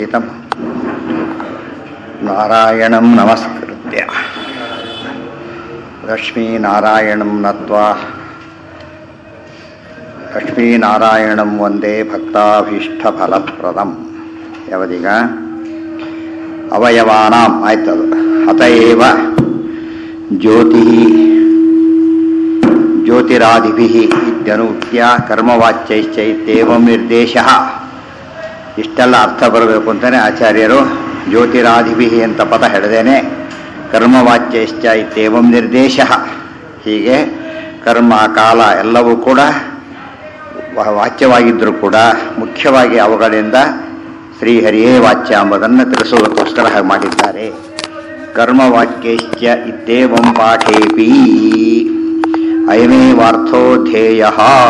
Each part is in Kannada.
हितं नारायणं नमस्कृत्य लक्ष्मीनारायणं नत्वा ಲಕ್ಷ್ಮೀನಾರಾಯಣಂ ವಂದೇ ಭಕ್ತಾಭೀಷ್ಟಫಲಪ್ರದಂ ಯಾವದೀಗ ಅವಯವಾನಾಂ ಆಯ್ತದು ಅತಏವ ಜ್ಯೋತಿ ಜ್ಯೋತಿರಾದಿಭಿ ಇತ್ಯನೂಕ್ತ್ಯ ಕರ್ಮವಾಚ್ಯೈಶ್ಚೈತ್ಯೇವಂ ನಿರ್ದೇಶ ಇಷ್ಟೆಲ್ಲ ಅರ್ಥ ಬರಬೇಕು ಅಂತಲೇ ಆಚಾರ್ಯರು ಜ್ಯೋತಿರಾದಿಭಿ ಅಂತ ಪದ ಹಿಡ್ದೇನೆ ಕರ್ಮವಾಚ್ಯೈಶ್ಚ ಇತ್ಯೇವಂ ನಿರ್ದೇಶ ಹೀಗೆ ಕರ್ಮ ಕಾಲ ಎಲ್ಲವೂ ಕೂಡ ವಾ- ವಾಚ್ಯವಾಗಿದ್ದರೂ ಕೂಡ ಮುಖ್ಯವಾಗಿ ಅವುಗಳಿಂದ ಶ್ರೀಹರಿಯೇ ವಾಚ್ಯ ಎಂಬುದನ್ನು ತಿಳಿಸುವುದಕ್ಕೋಸ್ಕರ ಹಾಗೆ ಮಾಡಿದ್ದಾರೆ ಕರ್ಮವಾಕ್ಯೈಶ್ಚ ಇತ್ಯೇವಂ ಪಾಠೇಪಿ ಅಯಮೇವಾರ್ಥೋ ಧ್ಯೇಯ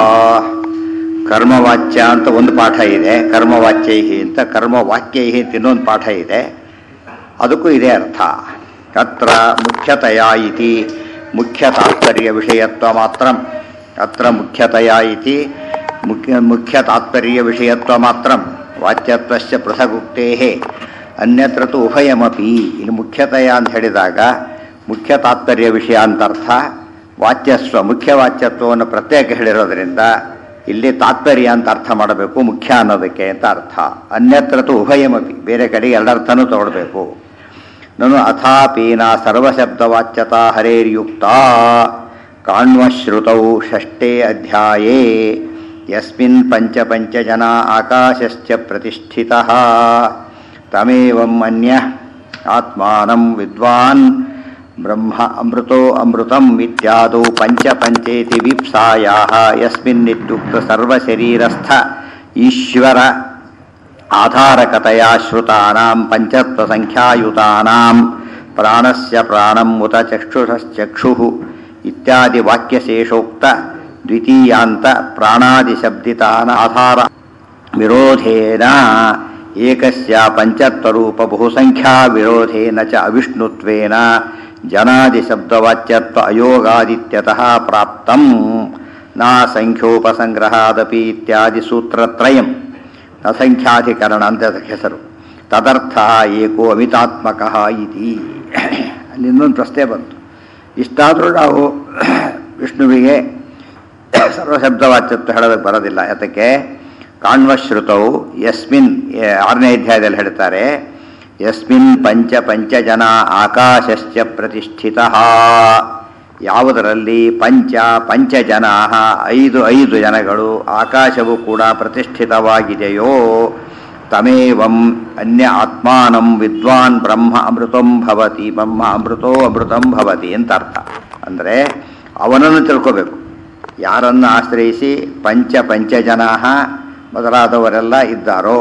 ಕರ್ಮವಾಚ್ಯ ಅಂತ ಒಂದು ಪಾಠ ಇದೆ ಕರ್ಮವಾಚ್ಯೈಹಿ ಅಂತ ಕರ್ಮವಾಕ್ಯೈಹಿ ಅಂತ ಇನ್ನೊಂದು ಪಾಠ ಇದೆ ಅದಕ್ಕೂ ಇದೇ ಅರ್ಥ ಅತ್ರ ಮುಖ್ಯತೆಯ ಇತಿ ಮುಖ್ಯ ತಾತ್ಪರ್ಯ ವಿಷಯತ್ವ ಮಾತ್ರ ಅತ್ರ ಮುಖ್ಯತೆಯ ಇತಿ ಮುಖ್ಯ ಮುಖ್ಯ ತಾತ್ಪರ್ಯ ವಿಷಯತ್ವ ಮಾತ್ರ ವಾಚ್ಯತ್ವಶ್ಚ ಪೃಥಗುಕ್ತೇ ಅನ್ಯತ್ರ ತು ಉಭಯಮಪಿ ಇಲ್ಲಿ ಮುಖ್ಯತೆಯ ಅಂತ ಹೇಳಿದಾಗ ಮುಖ್ಯ ತಾತ್ಪರ್ಯ ವಿಷಯ ಅಂತ ಅರ್ಥ ವಾಚ್ಯಸ್ವ ಮುಖ್ಯ ವಾಚ್ಯತ್ವವನ್ನು ಪ್ರತ್ಯೇಕ ಹೇಳಿರೋದ್ರಿಂದ ಇಲ್ಲಿ ತಾತ್ಪರ್ಯ ಅಂತ ಅರ್ಥ ಮಾಡಬೇಕು ಮುಖ್ಯ ಅನ್ನೋದಕ್ಕೆ ಅಂತ ಅರ್ಥ ಅನ್ಯತ್ರ ತು ಉಭಯಮಪಿ ಬೇರೆ ಕಡೆ ಎರಡರ್ಥನೂ ತಗೊಳ್ಬೇಕು ನನು ಅಥಾಪೀನ ಸರ್ವಶಬ್ದವಾಚ್ಯತಾ ಹರೇರ್ಯುಕ್ತ ಕಾಣ್ವಶ್ರುತೌ ಷಷ್ಠೇ ಅಧ್ಯಾಯೇ ಯಸ್ಮಿನ್ ಪಂಚ ಪಂಚ ಜನ ಆಕಾಶಶ್ಚ ಪ್ರತಿಷ್ಠಿತಃ ತಮೇವಂ ಅನ್ಯ ಆತ್ಮಾನಂ ವಿದ್ವಾನ್ ಬ್ರಹ್ಮ ಅಮೃತೋ ಅಮೃತಂ ಇತ್ಯಾದೌ ಪಂಚ ಪಂಚೇತಿ ವೀಪ್ಸಾಯಾಹ ಯಸ್ಮಿನ್ ಇತ್ಯುಕ್ತ ಸರ್ವಶರೀರಸ್ಥ ಈಶ್ವರ ಆಧಾರಕತೆಯ ಶ್ರುತಾನಾಂ ಪಂಚತ್ವಸಂಖ್ಯಾಯುತಾನಾಂ ಪ್ರಾಣಸ್ಯ ಪ್ರಾಣಂ ಉತ ಚಕ್ಷುಷಶ್ಚಕ್ಷುಃ ಇತ್ಯಾದಿ ವಾಕ್ಯಶೇಷೋಕ್ತ ದ್ವಿತೀಯಾಂತ ಪ್ರಾಣಾದಿಶಬ್ದಿತಾನ ಆಧಾರ ವಿರೋಧೇನ ಏಕಸ್ಯ ಪಂಚತ್ವರೂಪ ಬಹುಸಂಖ್ಯಾ ವಿರೋಧೇನ ಚ ಅವಿಷ್ಣುತ್ವೇನ ಜನಾದಿಶಬ್ದವಾಚ್ಯತ್ವ ಅಯೋಗಾದಿತ್ಯತಃ ಪ್ರಾಪ್ತಂ ನಾ ಸಂಖ್ಯೋಪಸಂಗ್ರಹಾದಪಿ ಇತ್ಯಾದಿ ಸೂತ್ರತ್ರಯಂ ಅಸಂಖ್ಯಾಧಿಕರಣ ಅಂತ ಅದಕ್ಕೆ ಹೆಸರು ತದರ್ಥ ಏಕೋ ಅಮಿತಾತ್ಮಕ ಇತಿ ಅಲ್ಲಿ ಇನ್ನೊಂದು ಪ್ರಶ್ನೆ ಬಂತು ಇಷ್ಟಾದರೂ ನಾವು ವಿಷ್ಣುವಿಗೆ ಸರ್ವಶಬ್ದವಾಚ್ಯತ್ವ ಹೇಳೋದಕ್ಕೆ ಬರೋದಿಲ್ಲ ಯಾತಕ್ಕೆ ಕಾಣ್ವಶ್ರುತೌ ಯಸ್ಮಿನ್ ಎ- ಆರನೇ ಅಧ್ಯಾಯದಲ್ಲಿ ಹೇಳ್ತಾರೆ ಯಸ್ಮಿನ್ ಪಂಚ ಪಂಚ ಜನ ಆಕಾಶಶ್ಚ ಪ್ರತಿಷ್ಠಿತ ಯಾವುದರಲ್ಲಿ ಪಂಚ ಪಂಚ ಜನ ಐದು ಐದು ಜನಗಳು ಆಕಾಶವು ಕೂಡ ಪ್ರತಿಷ್ಠಿತವಾಗಿದೆಯೋ ತಮೇವಂ ಅನ್ಯ ಆತ್ಮಾನಂ ವಿದ್ವಾನ್ ಬ್ರಹ್ಮ ಅಮೃತಂ ಭವತಿ ಬ್ರಹ್ಮ ಅಮೃತೋ ಅಮೃತಂ ಭವತಿ ಅಂತ ಅರ್ಥ ಅಂದರೆ ಅವನನ್ನು ತಿಳ್ಕೋಬೇಕು ಯಾರನ್ನು ಆಶ್ರಯಿಸಿ ಪಂಚ ಪಂಚ ಜನ ಮೊದಲಾದವರೆಲ್ಲ ಇದ್ದಾರೋ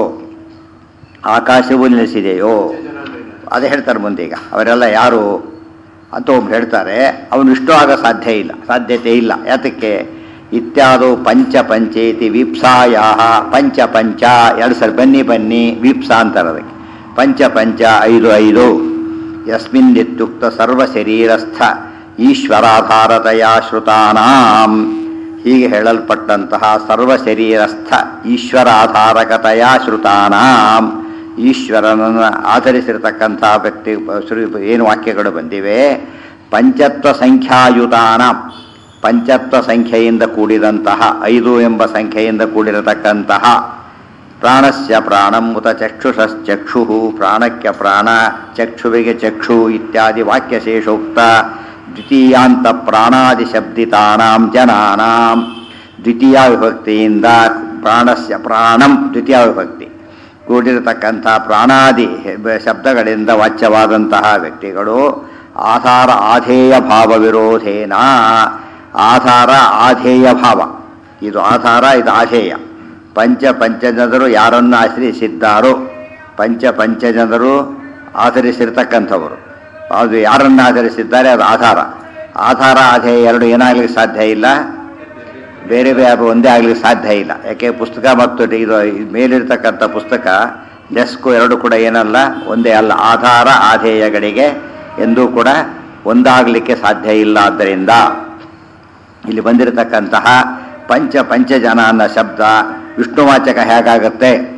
ಆಕಾಶವು ನಿಲ್ಲಿಸಿದೆಯೋ ಅದೇ ಹೇಳ್ತಾರೆ ಮುಂದೀಗ ಅವರೆಲ್ಲ ಯಾರು ಅಂತ ಒಬ್ರು ಹೇಳ್ತಾರೆ ಅವನು ಇಷ್ಟು ಆಗ ಸಾಧ್ಯ ಇಲ್ಲ ಸಾಧ್ಯತೆ ಇಲ್ಲ ಯಾತಕ್ಕೆ ಇತ್ಯಾದು ಪಂಚ ಪಂಚೇತಿ ವೀಪ್ಸಾಯಾಹ ಪಂಚ ಪಂಚ ಎರಡು ಸರಿ ಬನ್ನಿ ಬನ್ನಿ ವೀಪ್ಸಾ ಅಂತಾರೆ ಅದಕ್ಕೆ ಪಂಚ ಪಂಚ ಐದು ಐದು ಯಸ್ಮಿನ್ ಇತ್ಯುಕ್ತ ಸರ್ವ ಶರೀರಸ್ಥ ಈಶ್ವರಾಧಾರತೆಯ ಶ್ರುತಾನಾಂ ಹೀಗೆ ಹೇಳಲ್ಪಟ್ಟಂತಹ ಸರ್ವ ಶರೀರಸ್ಥ ಈಶ್ವರಾಧಾರಕತೆಯ ಶ್ರುತಾನಾಂ ಈಶ್ವರನನ್ನು ಆಧರಿಸಿರತಕ್ಕಂತಹ ವ್ಯಕ್ತಿ ಶ್ರು- ಏನು ವಾಕ್ಯಗಳು ಬಂದಿವೆ ಪಂಚತ್ವ ಸಂಖ್ಯಾಯುತಾನ ಪಂಚತ್ವ ಸಂಖ್ಯೆಯಿಂದ ಕೂಡಿದಂತಹ ಐದು ಎಂಬ ಸಂಖ್ಯೆಯಿಂದ ಕೂಡಿರತಕ್ಕಂತಹ ಪ್ರಾಣಸ್ಯ ಪ್ರಾಣಂ ಉತ ಚಕ್ಷುಷಶ್ಚಕ್ಷು ಪ್ರಾಣಕ್ಕೆ ಪ್ರಾಣ ಚಕ್ಷುವಿಗೆ ಚಕ್ಷು ಇತ್ಯಾದಿ ವಾಕ್ಯಶೇಷೋಕ್ತ ದ್ವಿತೀಯಾಂತ ಪ್ರಾಣಾದಿ ಶಬ್ದಿತಾನಾಂ ಜನಾನಾಂ ದ್ವಿತೀಯ ವಿಭಕ್ತಿಯಿಂದ ಪ್ರಾಣಸ್ಯ ಪ್ರಾಣಂ ದ್ವಿತೀಯ ವಿಭಕ್ತಿ ಕೂಡಿರತಕ್ಕಂಥ ಪ್ರಾಣಾದಿ ಶಬ್ದಗಳಿಂದ ವಾಚ್ಯವಾದಂತಹ ವ್ಯಕ್ತಿಗಳು ಆಧಾರ ಆಧೇಯ ಭಾವ ವಿರೋಧೇನ ಆಧಾರ ಆಧೇಯ ಭಾವ ಇದು ಆಧಾರ ಇದು ಆಧೇಯ ಪಂಚ ಪಂಚಜನರು ಯಾರನ್ನು ಆಶ್ರಯಿಸಿದ್ದಾರೋ ಪಂಚ ಪಂಚಜನರು ಆಧರಿಸಿರ್ತಕ್ಕಂಥವರು ಅದು ಯಾರನ್ನು ಆಧರಿಸಿದ್ದಾರೆ ಅದು ಆಧಾರ ಆಧಾರ ಆಧೇಯ ಎರಡು ಏನಾಗಲಿಕ್ಕೆ ಸಾಧ್ಯ ಇಲ್ಲ ಬೇರೆ ಬೇರೆ ಒಂದೇ ಆಗಲಿಕ್ಕೆ ಸಾಧ್ಯ ಇಲ್ಲ ಯಾಕೆ ಪುಸ್ತಕ ಮತ್ತು ಇದು ಮೇಲಿರ್ತಕ್ಕಂಥ ಪುಸ್ತಕ ಡೆಸ್ಕು ಎರಡು ಕೂಡ ಏನಲ್ಲ ಒಂದೇ ಅಲ್ಲ ಆಧಾರ ಆಧೇಯಗಳಿಗೆ ಎಂದೂ ಕೂಡ ಒಂದಾಗಲಿಕ್ಕೆ ಸಾಧ್ಯ ಇಲ್ಲ ಆದ್ದರಿಂದ ಇಲ್ಲಿ ಬಂದಿರತಕ್ಕಂತಹ ಪಂಚ ಪಂಚಜನ ಅನ್ನೋ ಶಬ್ದ ವಿಷ್ಣುವಾಚಕ ಹೇಗಾಗತ್ತೆ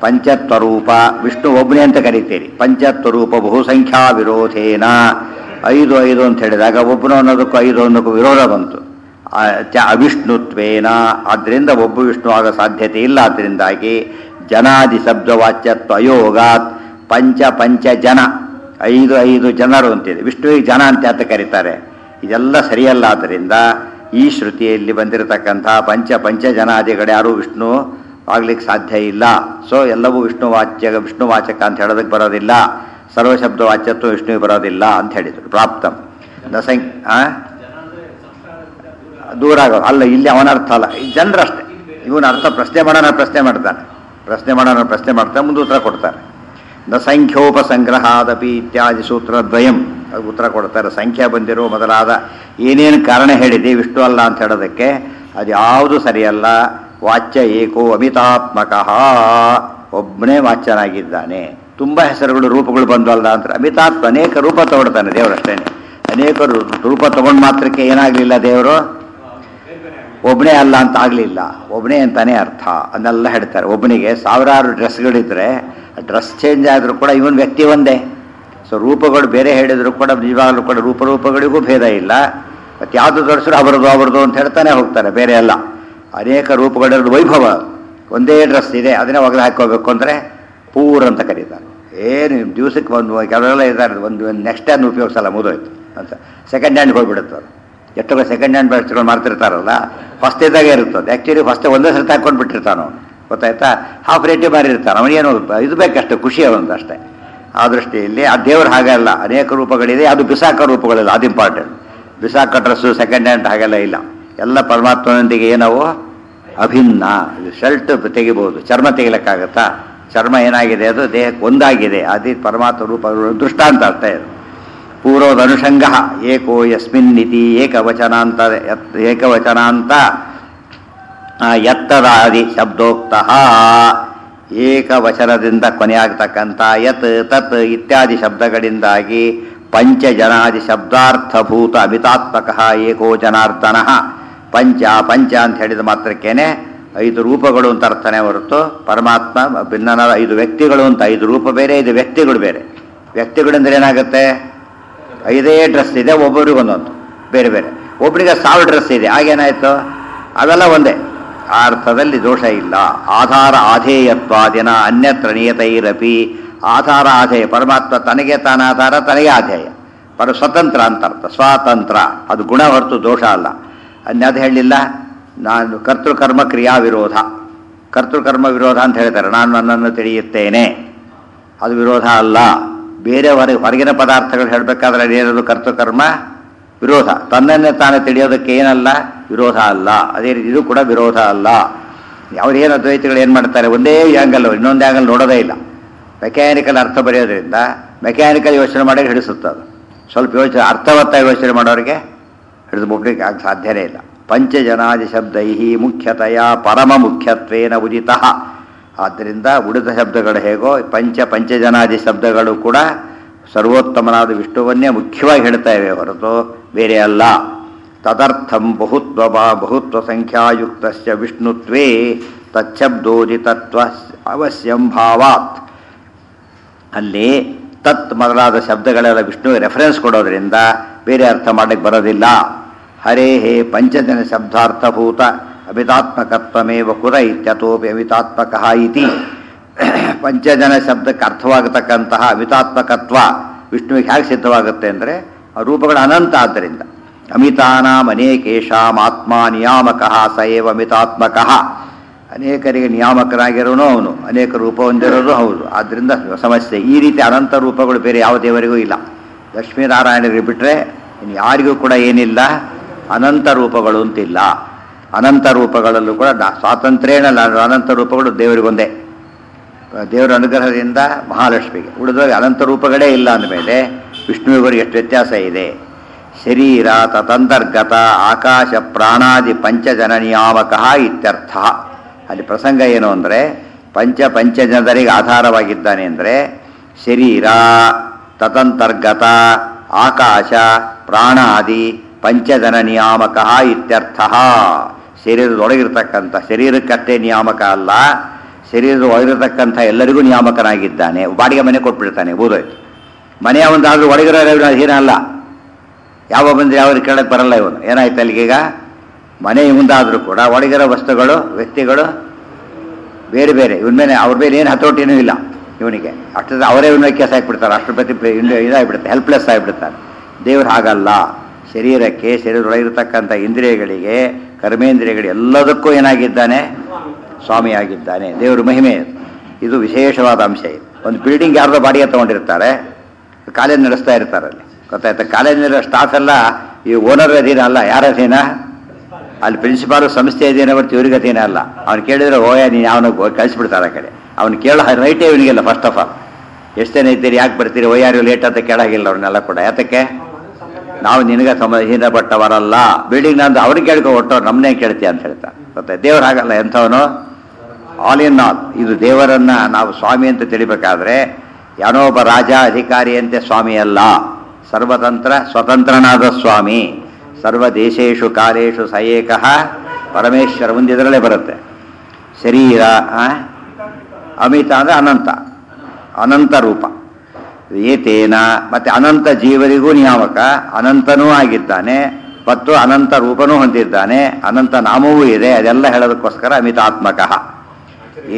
ಪಂಚತ್ವರೂಪ ವಿಷ್ಣು ಒಬ್ಬನೇ ಅಂತ ಕರಿತೀರಿ ಪಂಚತ್ವರೂಪ ಬಹುಸಂಖ್ಯಾ ವಿರೋಧೇನ ಐದು ಐದು ಅಂತ ಹೇಳಿದಾಗ ಒಬ್ಬನು ಅನ್ನೋದಕ್ಕೂ ಐದು ಅನ್ನೋದಕ್ಕೂ ವಿರೋಧ ಬಂತು ಆ, ಚ ಅವಿಷ್ಣುತ್ವೇನ ಆದ್ದರಿಂದ ಒಬ್ಬ ವಿಷ್ಣು ಆಗೋ ಸಾಧ್ಯತೆ ಇಲ್ಲ ಅದರಿಂದಾಗಿ ಜನಾದಿ ಶಬ್ದವಾಚ್ಯತ್ವ ಅಯೋಗಾತ್ ಪಂಚ ಪಂಚ ಜನ ಐದು ಐದು ಜನರು ಅಂತಿದೆ ವಿಷ್ಣುವಿಗೆ ಜನ ಅಂತ ಯಾತ ಕರೀತಾರೆ ಇದೆಲ್ಲ ಸರಿಯಲ್ಲ ಆದ್ದರಿಂದ ಈ ಶ್ರುತಿಯಲ್ಲಿ ಬಂದಿರತಕ್ಕಂಥ ಪಂಚ ಪಂಚ ಜನಾದಿಗಳು ಯಾರು ವಿಷ್ಣು ಆಗ್ಲಿಕ್ಕೆ ಸಾಧ್ಯ ಇಲ್ಲ ಸೊ ಎಲ್ಲವೂ ವಿಷ್ಣು ವಾಚ್ಯ ವಿಷ್ಣು ವಾಚಕ ಅಂತ ಹೇಳೋದಕ್ಕೆ ಬರೋದಿಲ್ಲ ಸರ್ವಶಬ್ದ ವಾಚ್ಯತ್ವ ವಿಷ್ಣುವಿಗೆ ಬರೋದಿಲ್ಲ ಅಂತ ಹೇಳಿದರು ಪ್ರಾಪ್ತಂ ದಸಂ ಆ ದೂರ ಆಗೋ ಅಲ್ಲ ಇಲ್ಲಿ ಅವನ ಅರ್ಥ ಅಲ್ಲ ಈ ಜನರಷ್ಟೇ ಇವನ ಅರ್ಥ ಪ್ರಶ್ನೆ ಮಾಡೋಣ ಪ್ರಶ್ನೆ ಮಾಡ್ತಾನೆ ಪ್ರಶ್ನೆ ಮಾಡೋಣ ಪ್ರಶ್ನೆ ಮಾಡ್ತಾನೆ ಮುಂದೆ ಉತ್ತರ ಕೊಡ್ತಾರೆ ನ ಸಂಖ್ಯೋಪಸಂಗ್ರಹಾದಪಿ ಇತ್ಯಾದಿ ಸೂತ್ರದ್ವಯಂ ಅದು ಉತ್ತರ ಕೊಡ್ತಾರೆ ಸಂಖ್ಯಾ ಬಂದಿರೋ ಮೊದಲಾದ ಏನೇನು ಕಾರಣ ಹೇಳಿದೆ ವಿಷ್ಣು ಅಲ್ಲ ಅಂತ ಹೇಳೋದಕ್ಕೆ ಅದು ಯಾವುದು ಸರಿಯಲ್ಲ ವಾಚ್ಯ ಏಕೋ ಅಮಿತಾತ್ಮಕ ಒಬ್ಬನೇ ವಾಚ್ಯನಾಗಿದ್ದಾನೆ ತುಂಬ ಹೆಸರುಗಳು ರೂಪಗಳು ಬಂದವಲ್ಲ ಅಂತ ಅಮಿತಾತ್ಮ ಅನೇಕ ರೂಪ ತಗೊಳ್ತಾನೆ ದೇವರಷ್ಟೇನೆ ಅನೇಕ ರೂ- ರೂಪ ತಗೊಂಡು ಮಾತ್ರಕ್ಕೆ ಏನಾಗಲಿಲ್ಲ ದೇವರು ಒಬ್ಬನೇ ಅಲ್ಲ ಅಂತ ಆಗಲಿಲ್ಲ ಒಬ್ಬನೇ ಅಂತಾನೆ ಅರ್ಥ ಅದನ್ನೆಲ್ಲ ಹೇಳ್ತಾರೆ ಒಬ್ಬನಿಗೆ ಸಾವಿರಾರು ಡ್ರೆಸ್ಗಳಿದ್ರೆ ಡ್ರೆಸ್ ಚೇಂಜ್ ಆದರೂ ಕೂಡ ಇವನ್ ವ್ಯಕ್ತಿ ಒಂದೇ ಸೊ ರೂಪಗಳು ಬೇರೆ ಹೇಳಿದ್ರು ಕೂಡ ನಿಜವಾಗಲೂ ಕೂಡ ರೂಪರೂಪಗಳಿಗೂ ಭೇದ ಇಲ್ಲ ಮತ್ತು ಯಾವುದು ತೋರಿಸಿದ್ರು ಅವರದು ಅವರದು ಅಂತ ಹೇಳ್ತಾನೆ ಹೋಗ್ತಾರೆ ಬೇರೆ ಎಲ್ಲ ಅನೇಕ ರೂಪಗಳಿರೋದು ವೈಭವ ಒಂದೇ ಡ್ರೆಸ್ ಇದೆ ಅದನ್ನೇ ಒಗೆದು ಹಾಕೋಬೇಕು ಅಂದರೆ ಪೂರ್ ಅಂತ ಕರೀತಾರೆ ಏನು ದಿವಸಕ್ಕೆ ಒಂದು ಕೆಲವೆಲ್ಲ ಇದ್ದಾರೆ ಒಂದು ನೆಕ್ಸ್ಟ್ ಹ್ಯಾಂಡ್ ಉಪಯೋಗಿಸಲ್ಲ ಮುಗಿದೋಯ್ತು ಅಂತ ಸೆಕೆಂಡ್ ಹ್ಯಾಂಡ್ ಹೋಗ್ಬಿಡುತ್ತೆ ಅದು ಎಷ್ಟೋ ಸೆಕೆಂಡ್ ಹ್ಯಾಂಡ್ ಬೆಳೆಸ್ಕೊಂಡು ಮಾಡ್ತಿರ್ತಾರಲ್ಲ ಫಸ್ಟ್ ಇದ್ದಾಗೆ ಇರ್ತದೆ ಆ್ಯಕ್ಚುಲಿ ಫಸ್ಟ್ ಒಂದೇ ಸಲ ಹಾಕೊಂಡು ಬಿಟ್ಟಿರ್ತಾನೆ ಅವನು ಗೊತ್ತಾಯ್ತಾ ಹಾಫ್ ರೇಟಿ ಮಾರಿರ್ತಾನೆ ಅವನೇನು ಇದು ಬೇಕಷ್ಟೇ ಖುಷಿ ಅವನದು ಅಷ್ಟೇ ಆ ದೃಷ್ಟಿಯಲ್ಲಿ ಆ ದೇವ್ರು ಹಾಗಲ್ಲ ಅನೇಕ ರೂಪಗಳಿದೆ ಅದು ಬಿಸಾಕ ರೂಪಗಳಿಲ್ಲ ಅದು ಇಂಪಾರ್ಟೆಂಟ್ ಬಿಸಾಕ ಡ್ರೆಸ್ಸು ಸೆಕೆಂಡ್ ಹ್ಯಾಂಡ್ ಹಾಗೆಲ್ಲ ಇಲ್ಲ ಎಲ್ಲ ಪರಮಾತ್ಮನೊಂದಿಗೆ ಏನವು ಅಭಿನ್ನ ಶರ್ಟ್ ತೆಗಿಬೋದು ಚರ್ಮ ತೆಗಿಲಿಕ್ಕಾಗತ್ತಾ ಚರ್ಮ ಏನಾಗಿದೆ ಅದು ದೇಹಕ್ಕೆ ಒಂದಾಗಿದೆ ಅದೇ ಪರಮಾತ್ಮ ರೂಪ ದೃಷ್ಟಾಂತ ಅರ್ಥ ಇದು ಪೂರ್ವದನುಷಂಗ ಏಕೋ ಯಸ್ಮಿನ್ನಿತಿ ಏಕವಚನಾಂತ ಯತ್- ಏಕವಚನಾಂತ ಆ, ಎತ್ತದಾದಿ ಶಬ್ದೋಕ್ತ ಏಕವಚನದಿಂದ ಕೊನೆಯಾಗತಕ್ಕಂಥ ಯತ್ ತತ್ ಇತ್ಯಾದಿ ಶಬ್ದಗಳಿಂದಾಗಿ ಪಂಚಜನಾದಿ ಶಬ್ದಾರ್ಥಭೂತ ಅಮಿತಾತ್ಮಕ ಏಕೋ ಜನಾರ್ದನ ಪಂಚ ಪಂಚ ಅಂತ ಹೇಳಿದ ಮಾತ್ರಕ್ಕೇನೆ ಐದು ರೂಪಗಳು ಅಂತ ಅರ್ಥನೇ ಹೊರತು ಪರಮಾತ್ಮ ಭಿನ್ನನಾದ ಐದು ವ್ಯಕ್ತಿಗಳು ಅಂತ ಐದು ರೂಪ ಬೇರೆ ಐದು ವ್ಯಕ್ತಿಗಳು ಬೇರೆ ವ್ಯಕ್ತಿಗಳಂದ್ರೆ ಏನಾಗುತ್ತೆ ಐದೇ ಡ್ರೆಸ್ ಇದೆ ಒಬ್ಬರಿಗೆ ಒಂದೊಂದು ಬೇರೆ ಬೇರೆ ಒಬ್ಬರಿಗೆ ಸಾವಿರ ಡ್ರೆಸ್ ಇದೆ ಆಗೇನಾಯ್ತು ಅವೆಲ್ಲ ಒಂದೇ ಆ ಅರ್ಥದಲ್ಲಿ ದೋಷ ಇಲ್ಲ ಆಧಾರ ಆಧೇಯತ್ವಾದಿನ ಅನ್ಯತ್ರ ನಿಯತೈರಪಿ ಆಧಾರ ಆಧೇಯ ಪರಮಾತ್ಮ ತನಗೆ ತಾನ ಆಧಾರ ತನಗೆ ಆಧೇಯ ಪರ ಸ್ವತಂತ್ರ ಅಂತ ಅರ್ಥ ಸ್ವಾತಂತ್ರ್ಯ ಅದು ಗುಣ ಹೊರತು ದೋಷ ಅಲ್ಲ ಅನ್ಯದು ಹೇಳಿಲ್ಲ ನಾನು ಕರ್ತೃಕರ್ಮ ಕ್ರಿಯಾ ವಿರೋಧ ಕರ್ತೃಕರ್ಮ ವಿರೋಧ ಅಂತ ಹೇಳ್ತಾರೆ ನಾನು ನನ್ನನ್ನು ತಿಳಿಯುತ್ತೇನೆ ಅದು ವಿರೋಧ ಅಲ್ಲ ಬೇರೆ ಹೊರ ಹೊರಗಿನ ಪದಾರ್ಥಗಳು ಹೇಳಬೇಕಾದ್ರೆ ಅದೇನದು ಕರ್ತೃಕರ್ಮ ವಿರೋಧ ತನ್ನನ್ನೇ ತಾನು ತಿಳಿಯೋದಕ್ಕೆ ಏನಲ್ಲ ವಿರೋಧ ಅಲ್ಲ ಅದೇ ರೀತಿ ಇದು ಕೂಡ ವಿರೋಧ ಅಲ್ಲ ಅವ್ರೇನು ಅದ್ವೈತಿಗಳು ಏನು ಮಾಡ್ತಾರೆ ಒಂದೇ ಆ್ಯಂಗಲ್ ಇನ್ನೊಂದು ಆ್ಯಂಗಲ್ ನೋಡೋದೇ ಇಲ್ಲ ಮೆಕ್ಯಾನಿಕಲ್ ಅರ್ಥ ಬರೆಯೋದ್ರಿಂದ ಮೆಕ್ಯಾನಿಕಲ್ ಯೋಚನೆ ಮಾಡಿ ಹಿಡಿಸುತ್ತೆ ಅದು ಸ್ವಲ್ಪ ಯೋಚನೆ ಅರ್ಥವತ್ತಾಗಿ ಯೋಚನೆ ಮಾಡೋರಿಗೆ ಹಿಡಿದು ಮುಗ್ಲಿಕ್ಕೆ ಆಗ ಸಾಧ್ಯನೇ ಇಲ್ಲ ಪಂಚಜನಾದಿ ಶಬ್ದೈ ಮುಖ್ಯತೆಯ ಪರಮ ಮುಖ್ಯತ್ವೇನ ಉದಿತ ಆದ್ದರಿಂದ ಉಳಿದ ಶಬ್ದಗಳು ಹೇಗೋ ಪಂಚ ಪಂಚಜನಾದಿ ಶಬ್ದಗಳು ಕೂಡ ಸರ್ವೋತ್ತಮನಾದ ವಿಷ್ಣುವನ್ನೇ ಮುಖ್ಯವಾಗಿ ಹೇಳ್ತಾ ಇವೆ ಹೊರತು ಬೇರೆ ಅಲ್ಲ ತದರ್ಥಂ ಬಹುತ್ವ ಬಾ- ಬಹುತ್ವ ಸಂಖ್ಯಾಯುಕ್ತ ವಿಷ್ಣುತ್ವೇ ತಚ್ಛಬ್ದೋದಿತತ್ವ ಅವಶ್ಯಂ ಭಾವಾತ್ ಅಲ್ಲಿ ತತ್ ಮೊದಲಾದ ಶಬ್ದಗಳೆಲ್ಲ ವಿಷ್ಣುವಿಗೆ ರೆಫರೆನ್ಸ್ ಕೊಡೋದ್ರಿಂದ ಬೇರೆ ಅರ್ಥ ಮಾಡಕ್ಕೆ ಬರೋದಿಲ್ಲ ಹರೇ ಹೇ ಪಂಚಜನ ಶಬ್ದಾರ್ಥಭೂತ ಅಮಿತಾತ್ಮಕತ್ವಮೇವ ಕುರ ಇತ್ಯತೋಪಿ ಅಮಿತಾತ್ಮಕ ಇತಿ ಪಂಚಜನ ಶಬ್ದಕ್ಕೆ ಅರ್ಥವಾಗತಕ್ಕಂತಹ ಅಮಿತಾತ್ಮಕತ್ವ ವಿಷ್ಣುವಿಗೆ ಹೇಗೆ ಸಿದ್ಧವಾಗುತ್ತೆ ಅಂದರೆ ರೂಪಗಳ ಅನಂತ ಆದ್ದರಿಂದ ಅಮಿತಾನಾಂ ಅನೇಕೇಶಾಂ ಆತ್ಮ ನಿಯಾಮಕ ಸ ಏವ ಅಮಿತಾತ್ಮಕಃ ಅನೇಕರಿಗೆ ನಿಯಾಮಕನಾಗಿರೋನು ಅವನು ಅನೇಕ ರೂಪ ಹೊಂದಿರೋದು ಹೌದು ಆದ್ದರಿಂದ ಸಮಸ್ಯೆ ಈ ರೀತಿ ಅನಂತ ರೂಪಗಳು ಬೇರೆ ಯಾವ ದೇವರಿಗೂ ಇಲ್ಲ ಲಕ್ಷ್ಮೀನಾರಾಯಣರಿಗೆ ಬಿಟ್ಟರೆ ಇನ್ನು ಯಾರಿಗೂ ಕೂಡ ಏನಿಲ್ಲ ಅನಂತ ರೂಪಗಳು ಅಂತಿಲ್ಲ ಅನಂತ ರೂಪಗಳಲ್ಲೂ ಕೂಡ ನಾ- ಸ್ವಾತಂತ್ರ್ಯೇಣ ಲ- ಅನಂತ ರೂಪಗಳು ದೇವರಿಗೊಂದೇ ದೇವರ ಅನುಗ್ರಹದಿಂದ ಮಹಾಲಕ್ಷ್ಮಿಗೆ ಉಳಿದವಾಗ ಅನಂತ ರೂಪಗಳೇ ಇಲ್ಲ ಅಂದಮೇಲೆ ವಿಷ್ಣುವಿಗರಿಗೆ ಎಷ್ಟು ವ್ಯತ್ಯಾಸ ಇದೆ ಶರೀರ ತತಂತರ್ಗತ ಆಕಾಶ ಪ್ರಾಣಾದಿ ಪಂಚಜನ ನಿಯಾಮಕ ಇತ್ಯರ್ಥ ಅಲ್ಲಿ ಪ್ರಸಂಗ ಏನು ಅಂದರೆ ಪಂಚ ಪಂಚಜನರಿಗೆ ಆಧಾರವಾಗಿದ್ದಾನೆ ಅಂದರೆ ಶರೀರ ತತಂತರ್ಗತ ಆಕಾಶ ಪ್ರಾಣಾದಿ ಪಂಚಜನ ನಿಯಾಮಕ ಇತ್ಯರ್ಥ ಶರೀರದೊಳಗಿರ್ತಕ್ಕಂಥ ಶರೀರಕ್ಕಷ್ಟೇ ನಿಯಾಮಕ ಅಲ್ಲ ಶರೀರದ ಒಳಗಿರತಕ್ಕಂಥ ಎಲ್ಲರಿಗೂ ನಿಯಾಮಕನಾಗಿದ್ದಾನೆ ಬಾಡಿಗೆ ಮನೆ ಕೊಟ್ಬಿಡ್ತಾನೆ ಊರೋಯ್ತು ಮನೆಯ ಒಂದಾದ್ರೂ ಒಳಗಿರೋ ಹೀನ ಅಲ್ಲ ಯಾವ ಬಂದ್ರೆ ಯಾವ ಕೇಳಕ್ಕೆ ಬರಲ್ಲ ಇವನು ಏನಾಯ್ತು ಅಲ್ಲಿಗೀಗ ಮನೆ ಮುಂದಾದರೂ ಕೂಡ ಒಳಗಿರೋ ವಸ್ತುಗಳು ವ್ಯಕ್ತಿಗಳು ಬೇರೆ ಬೇರೆ ಇವನ ಮೇಲೆ ಅವ್ರ ಮೇಲೆ ಏನು ಹತೋಟಿನೂ ಇಲ್ಲ ಇವನಿಗೆ ಅಷ್ಟು ಅವರೇ ಇವನ ಕೇಸ್ ಹಾಕ್ಬಿಡ್ತಾರೆ ರಾಷ್ಟ್ರಪತಿ ಪ್ರ- ಇಂಡ- ಇದಾಗ್ಬಿಡುತ್ತೆ ಹೆಲ್ಪ್ಲೆಸ್ ಆಗಿಬಿಡ್ತಾನೆ ದೇವ್ರು ಹಾಗಲ್ಲ ಶರೀರಕ್ಕೆ ಶರೀರದೊಳಗಿರ್ತಕ್ಕಂಥ ಇಂದ್ರಿಯಗಳಿಗೆ ಕರ್ಮೇಂದ್ರಿಯಗಳಿಗೆ ಎಲ್ಲದಕ್ಕೂ ಏನಾಗಿದ್ದಾನೆ ಸ್ವಾಮಿಯಾಗಿದ್ದಾನೆ ದೇವರು ಮಹಿಮೆ ಇದು. ಇದು ವಿಶೇಷವಾದ ಅಂಶ ಇದು ಒಂದು ಬಿಲ್ಡಿಂಗ್ ಯಾರ್ದೋ ಬಾಡಿಗೆ ತಗೊಂಡಿರ್ತಾರೆ ಕಾಲೇಜ್ ನಡೆಸ್ತಾ ಇರ್ತಾರೆ ಅಲ್ಲಿ ಗೊತ್ತಾಯ್ತಾ ಕಾಲೇಜಿನ ಸ್ಟಾಫ್ ಎಲ್ಲ ಈ ಓನರ್ ಅಧೀನ ಅಲ್ಲ ಯಾರ ಅಧೀನ ಅಲ್ಲಿ ಪ್ರಿನ್ಸಿಪಾಲ್ ಸಂಸ್ಥೆ ಅಧೀನ ಹೊರತು ಇವ್ರಿಗೆ ಅಧೀನ ಅಲ್ಲ ಅವ್ನು ಕೇಳಿದ್ರೆ ಓಯ ನೀನು ಅವನು ಕಳಿಸ್ಬಿಡ್ತಾರೆ ಆ ಕಡೆ ಅವ್ನು ಕೇಳೋ ರೈಟೇ ಇವನಿಗಿಲ್ಲ ಫಸ್ಟ್ ಆಫ್ ಆಲ್ ಎಷ್ಟು ಜನ ಇದ್ದೀರಿ ಯಾಕೆ ಬರ್ತೀರಿ ಓ ಯಾರು ಲೇಟ್ ಅಂತ ಕೇಳಾಗಿಲ್ಲ ಅವ್ರನ್ನೆಲ್ಲ ಕೂಡ ಯಾತಕ್ಕೆ ನಾವು ನಿನಗೆ ಸಂಬಂಧ ಪಟ್ಟವರಲ್ಲ ಬಿಲ್ಡಿಂಗ್ ನಂದು ಅವ್ರಿಗೆ ಕೇಳ್ಕೊ ಒಟ್ಟು ನಮ್ಮನ್ನೇ ಕೇಳ್ತೀಯ ಅಂತ ಹೇಳ್ತಾರೆ ಮತ್ತೆ ದೇವ್ರು ಹಾಗಲ್ಲ ಎಂಥವನು ಆಲ್ ಇನ್ ಆಲ್ ಇದು ದೇವರನ್ನ ನಾವು ಸ್ವಾಮಿ ಅಂತ ತಿಳಿಬೇಕಾದ್ರೆ ಯಾನೋ ಒಬ್ಬ ರಾಜ ಅಧಿಕಾರಿಯಂತೆ ಸ್ವಾಮಿ ಅಲ್ಲ ಸರ್ವತಂತ್ರ ಸ್ವತಂತ್ರನಾದ ಸ್ವಾಮಿ ಸರ್ವ ದೇಶೇಶು ಕಾಲೇಶು ಸಯೇಕಃ ಪರಮೇಶ್ವರ ಮುಂದೆ ಇದರಲ್ಲೇ ಬರುತ್ತೆ ಶರೀರ ಆ? ಅಮಿತ ಅಂದರೆ ಅನಂತ ಅನಂತ ರೂಪ ಏತೇನ ಮತ್ತೆ ಅನಂತ ಜೀವರಿಗೂ ನಿಯಾಮಕ ಅನಂತನೂ ಆಗಿದ್ದಾನೆ ಮತ್ತು ಅನಂತ ರೂಪನೂ ಹೊಂದಿದ್ದಾನೆ ಅನಂತ ನಾಮವೂ ಇದೆ ಅದೆಲ್ಲ ಹೇಳೋದಕ್ಕೋಸ್ಕರ ಅಮಿತಾತ್ಮಕ ಈ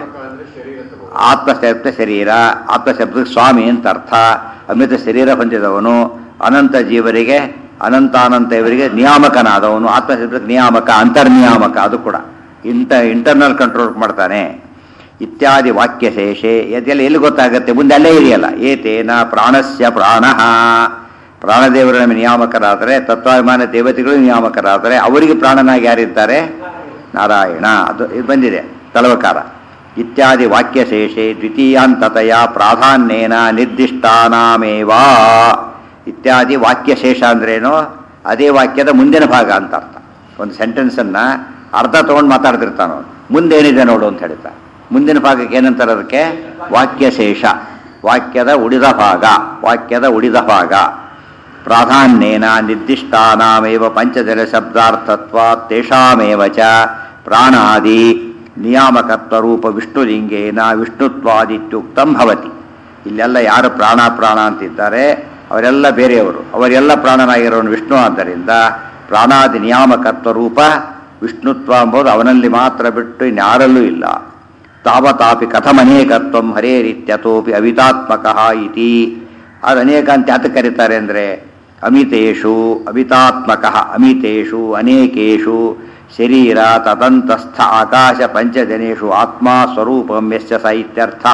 ಆತ್ಮಶಬ್ದ ಶರೀರ ಆತ್ಮಶಬ್ದಕ್ಕೆ ಸ್ವಾಮಿ ಅಂತ ಅರ್ಥ ಅಮಿತ ಶರೀರ ಹೊಂದಿದವನು ಅನಂತ ಜೀವರಿಗೆ ಅನಂತಾನಂತ ಇವರಿಗೆ ನಿಯಾಮಕನಾದವನು ಆತ್ಮಶಬ್ದಕ್ಕೆ ನಿಯಾಮಕ ಅಂತರ್ನಿಯಾಮಕ ಅದು ಕೂಡ ಇಂಟ ಇಂಟರ್ನಲ್ ಕಂಟ್ರೋಲ್ ಮಾಡ್ತಾನೆ ಇತ್ಯಾದಿ ವಾಕ್ಯ ಶೇಷೆ ಅದೆಲ್ಲ ಎಲ್ಲಿ ಗೊತ್ತಾಗುತ್ತೆ ಮುಂದೆ ಅಲ್ಲೇ ಇದೆಯಲ್ಲ ಏತೇನ ಪ್ರಾಣಸ್ಯ ಪ್ರಾಣ ಪ್ರಾಣದೇವರು ನಮಗೆ ನಿಯಾಮಕರಾದರೆ ತತ್ವಾಭಿಮಾನ ದೇವತೆಗಳು ನಿಯಾಮಕರಾದರೆ ಅವರಿಗೆ ಪ್ರಾಣನಾಗಿ ಯಾರಿದ್ದಾರೆ ನಾರಾಯಣ ಅದು ಇದು ಬಂದಿದೆ ತಲವಕಾರ ಇತ್ಯಾದಿ ವಾಕ್ಯಶೇಷೆ ದ್ವಿತೀಯಾಂತತೆಯ ಪ್ರಾಧಾನ್ಯೇನ ನಿರ್ದಿಷ್ಟಾನಾಮೇವ ಇತ್ಯಾದಿ ವಾಕ್ಯಶೇಷ ಅಂದ್ರೇನು ಅದೇ ವಾಕ್ಯದ ಮುಂದಿನ ಭಾಗ ಅಂತ ಅರ್ಥ ಒಂದು ಸೆಂಟೆನ್ಸನ್ನು ಅರ್ಧ ತೊಗೊಂಡು ಮಾತಾಡ್ತಿರ್ತಾನೆ ಅವನು ಮುಂದೇನಿದೆ ನೋಡು ಅಂತ ಹೇಳ್ತಾನೆ ಮುಂದಿನ ಭಾಗಕ್ಕೆ ಏನಂತಾರೆ ಅದಕ್ಕೆ ವಾಕ್ಯಶೇಷ ವಾಕ್ಯದ ಉಳಿದ ಭಾಗ ವಾಕ್ಯದ ಉಳಿದ ಭಾಗ ಪ್ರಾಧಾನ್ಯೇನ ನಿರ್ದಿಷ್ಟಾನಾಮೇವ ಪಂಚಜಲ ಶಬ್ದಾರ್ಥತ್ವ ತೇಷಾಮೇವ ಚ ಪ್ರಾಣಾದಿ ನಿಯಾಮಕತ್ವ ರೂಪ ವಿಷ್ಣುಲಿಂಗೇನ ವಿಷ್ಣುತ್ವಾದಿತ್ಯುಕ್ತಂ ಭವತಿ ಇಲ್ಲೆಲ್ಲ ಯಾರು ಪ್ರಾಣ ಪ್ರಾಣ ಅಂತಿದ್ದಾರೆ ಅವರೆಲ್ಲ ಬೇರೆಯವರು ಅವರೆಲ್ಲ ಪ್ರಾಣನಾಗಿರೋನು ವಿಷ್ಣು ಆದ್ದರಿಂದ ಪ್ರಾಣಾದಿ ನಿಯಾಮಕತ್ವ ರೂಪ ವಿಷ್ಣುತ್ವ ಎಂಬುದು ಅವನಲ್ಲಿ ಮಾತ್ರ ಬಿಟ್ಟು ಇನ್ಯಾರಲ್ಲೂ ಇಲ್ಲ ತಾವತಾಪಿ ಕಥಮನೇಕತ್ವ ಹರೇರಿತ್ಯತೋಪಿ ಅವಿತಾತ್ಮಕ ಇತಿ ಅದು ಅನೇಕ ಅಂತ ಯಾತಕ್ಕೆ ಕರೀತಾರೆ ಅಂದರೆ ಅಮಿತೇಷು ಅಮಿತಾತ್ಮಕ ಅಮಿತೇಷು ಅನೇಕೇಷು ಶರೀರ ತದಂತಸ್ಥ ಆಕಾಶ ಪಂಚಜನೇಷು ಆತ್ಮ ಸ್ವರೂಪಂ ಯಶ್ಚ ಸ ಇತ್ಯರ್ಥ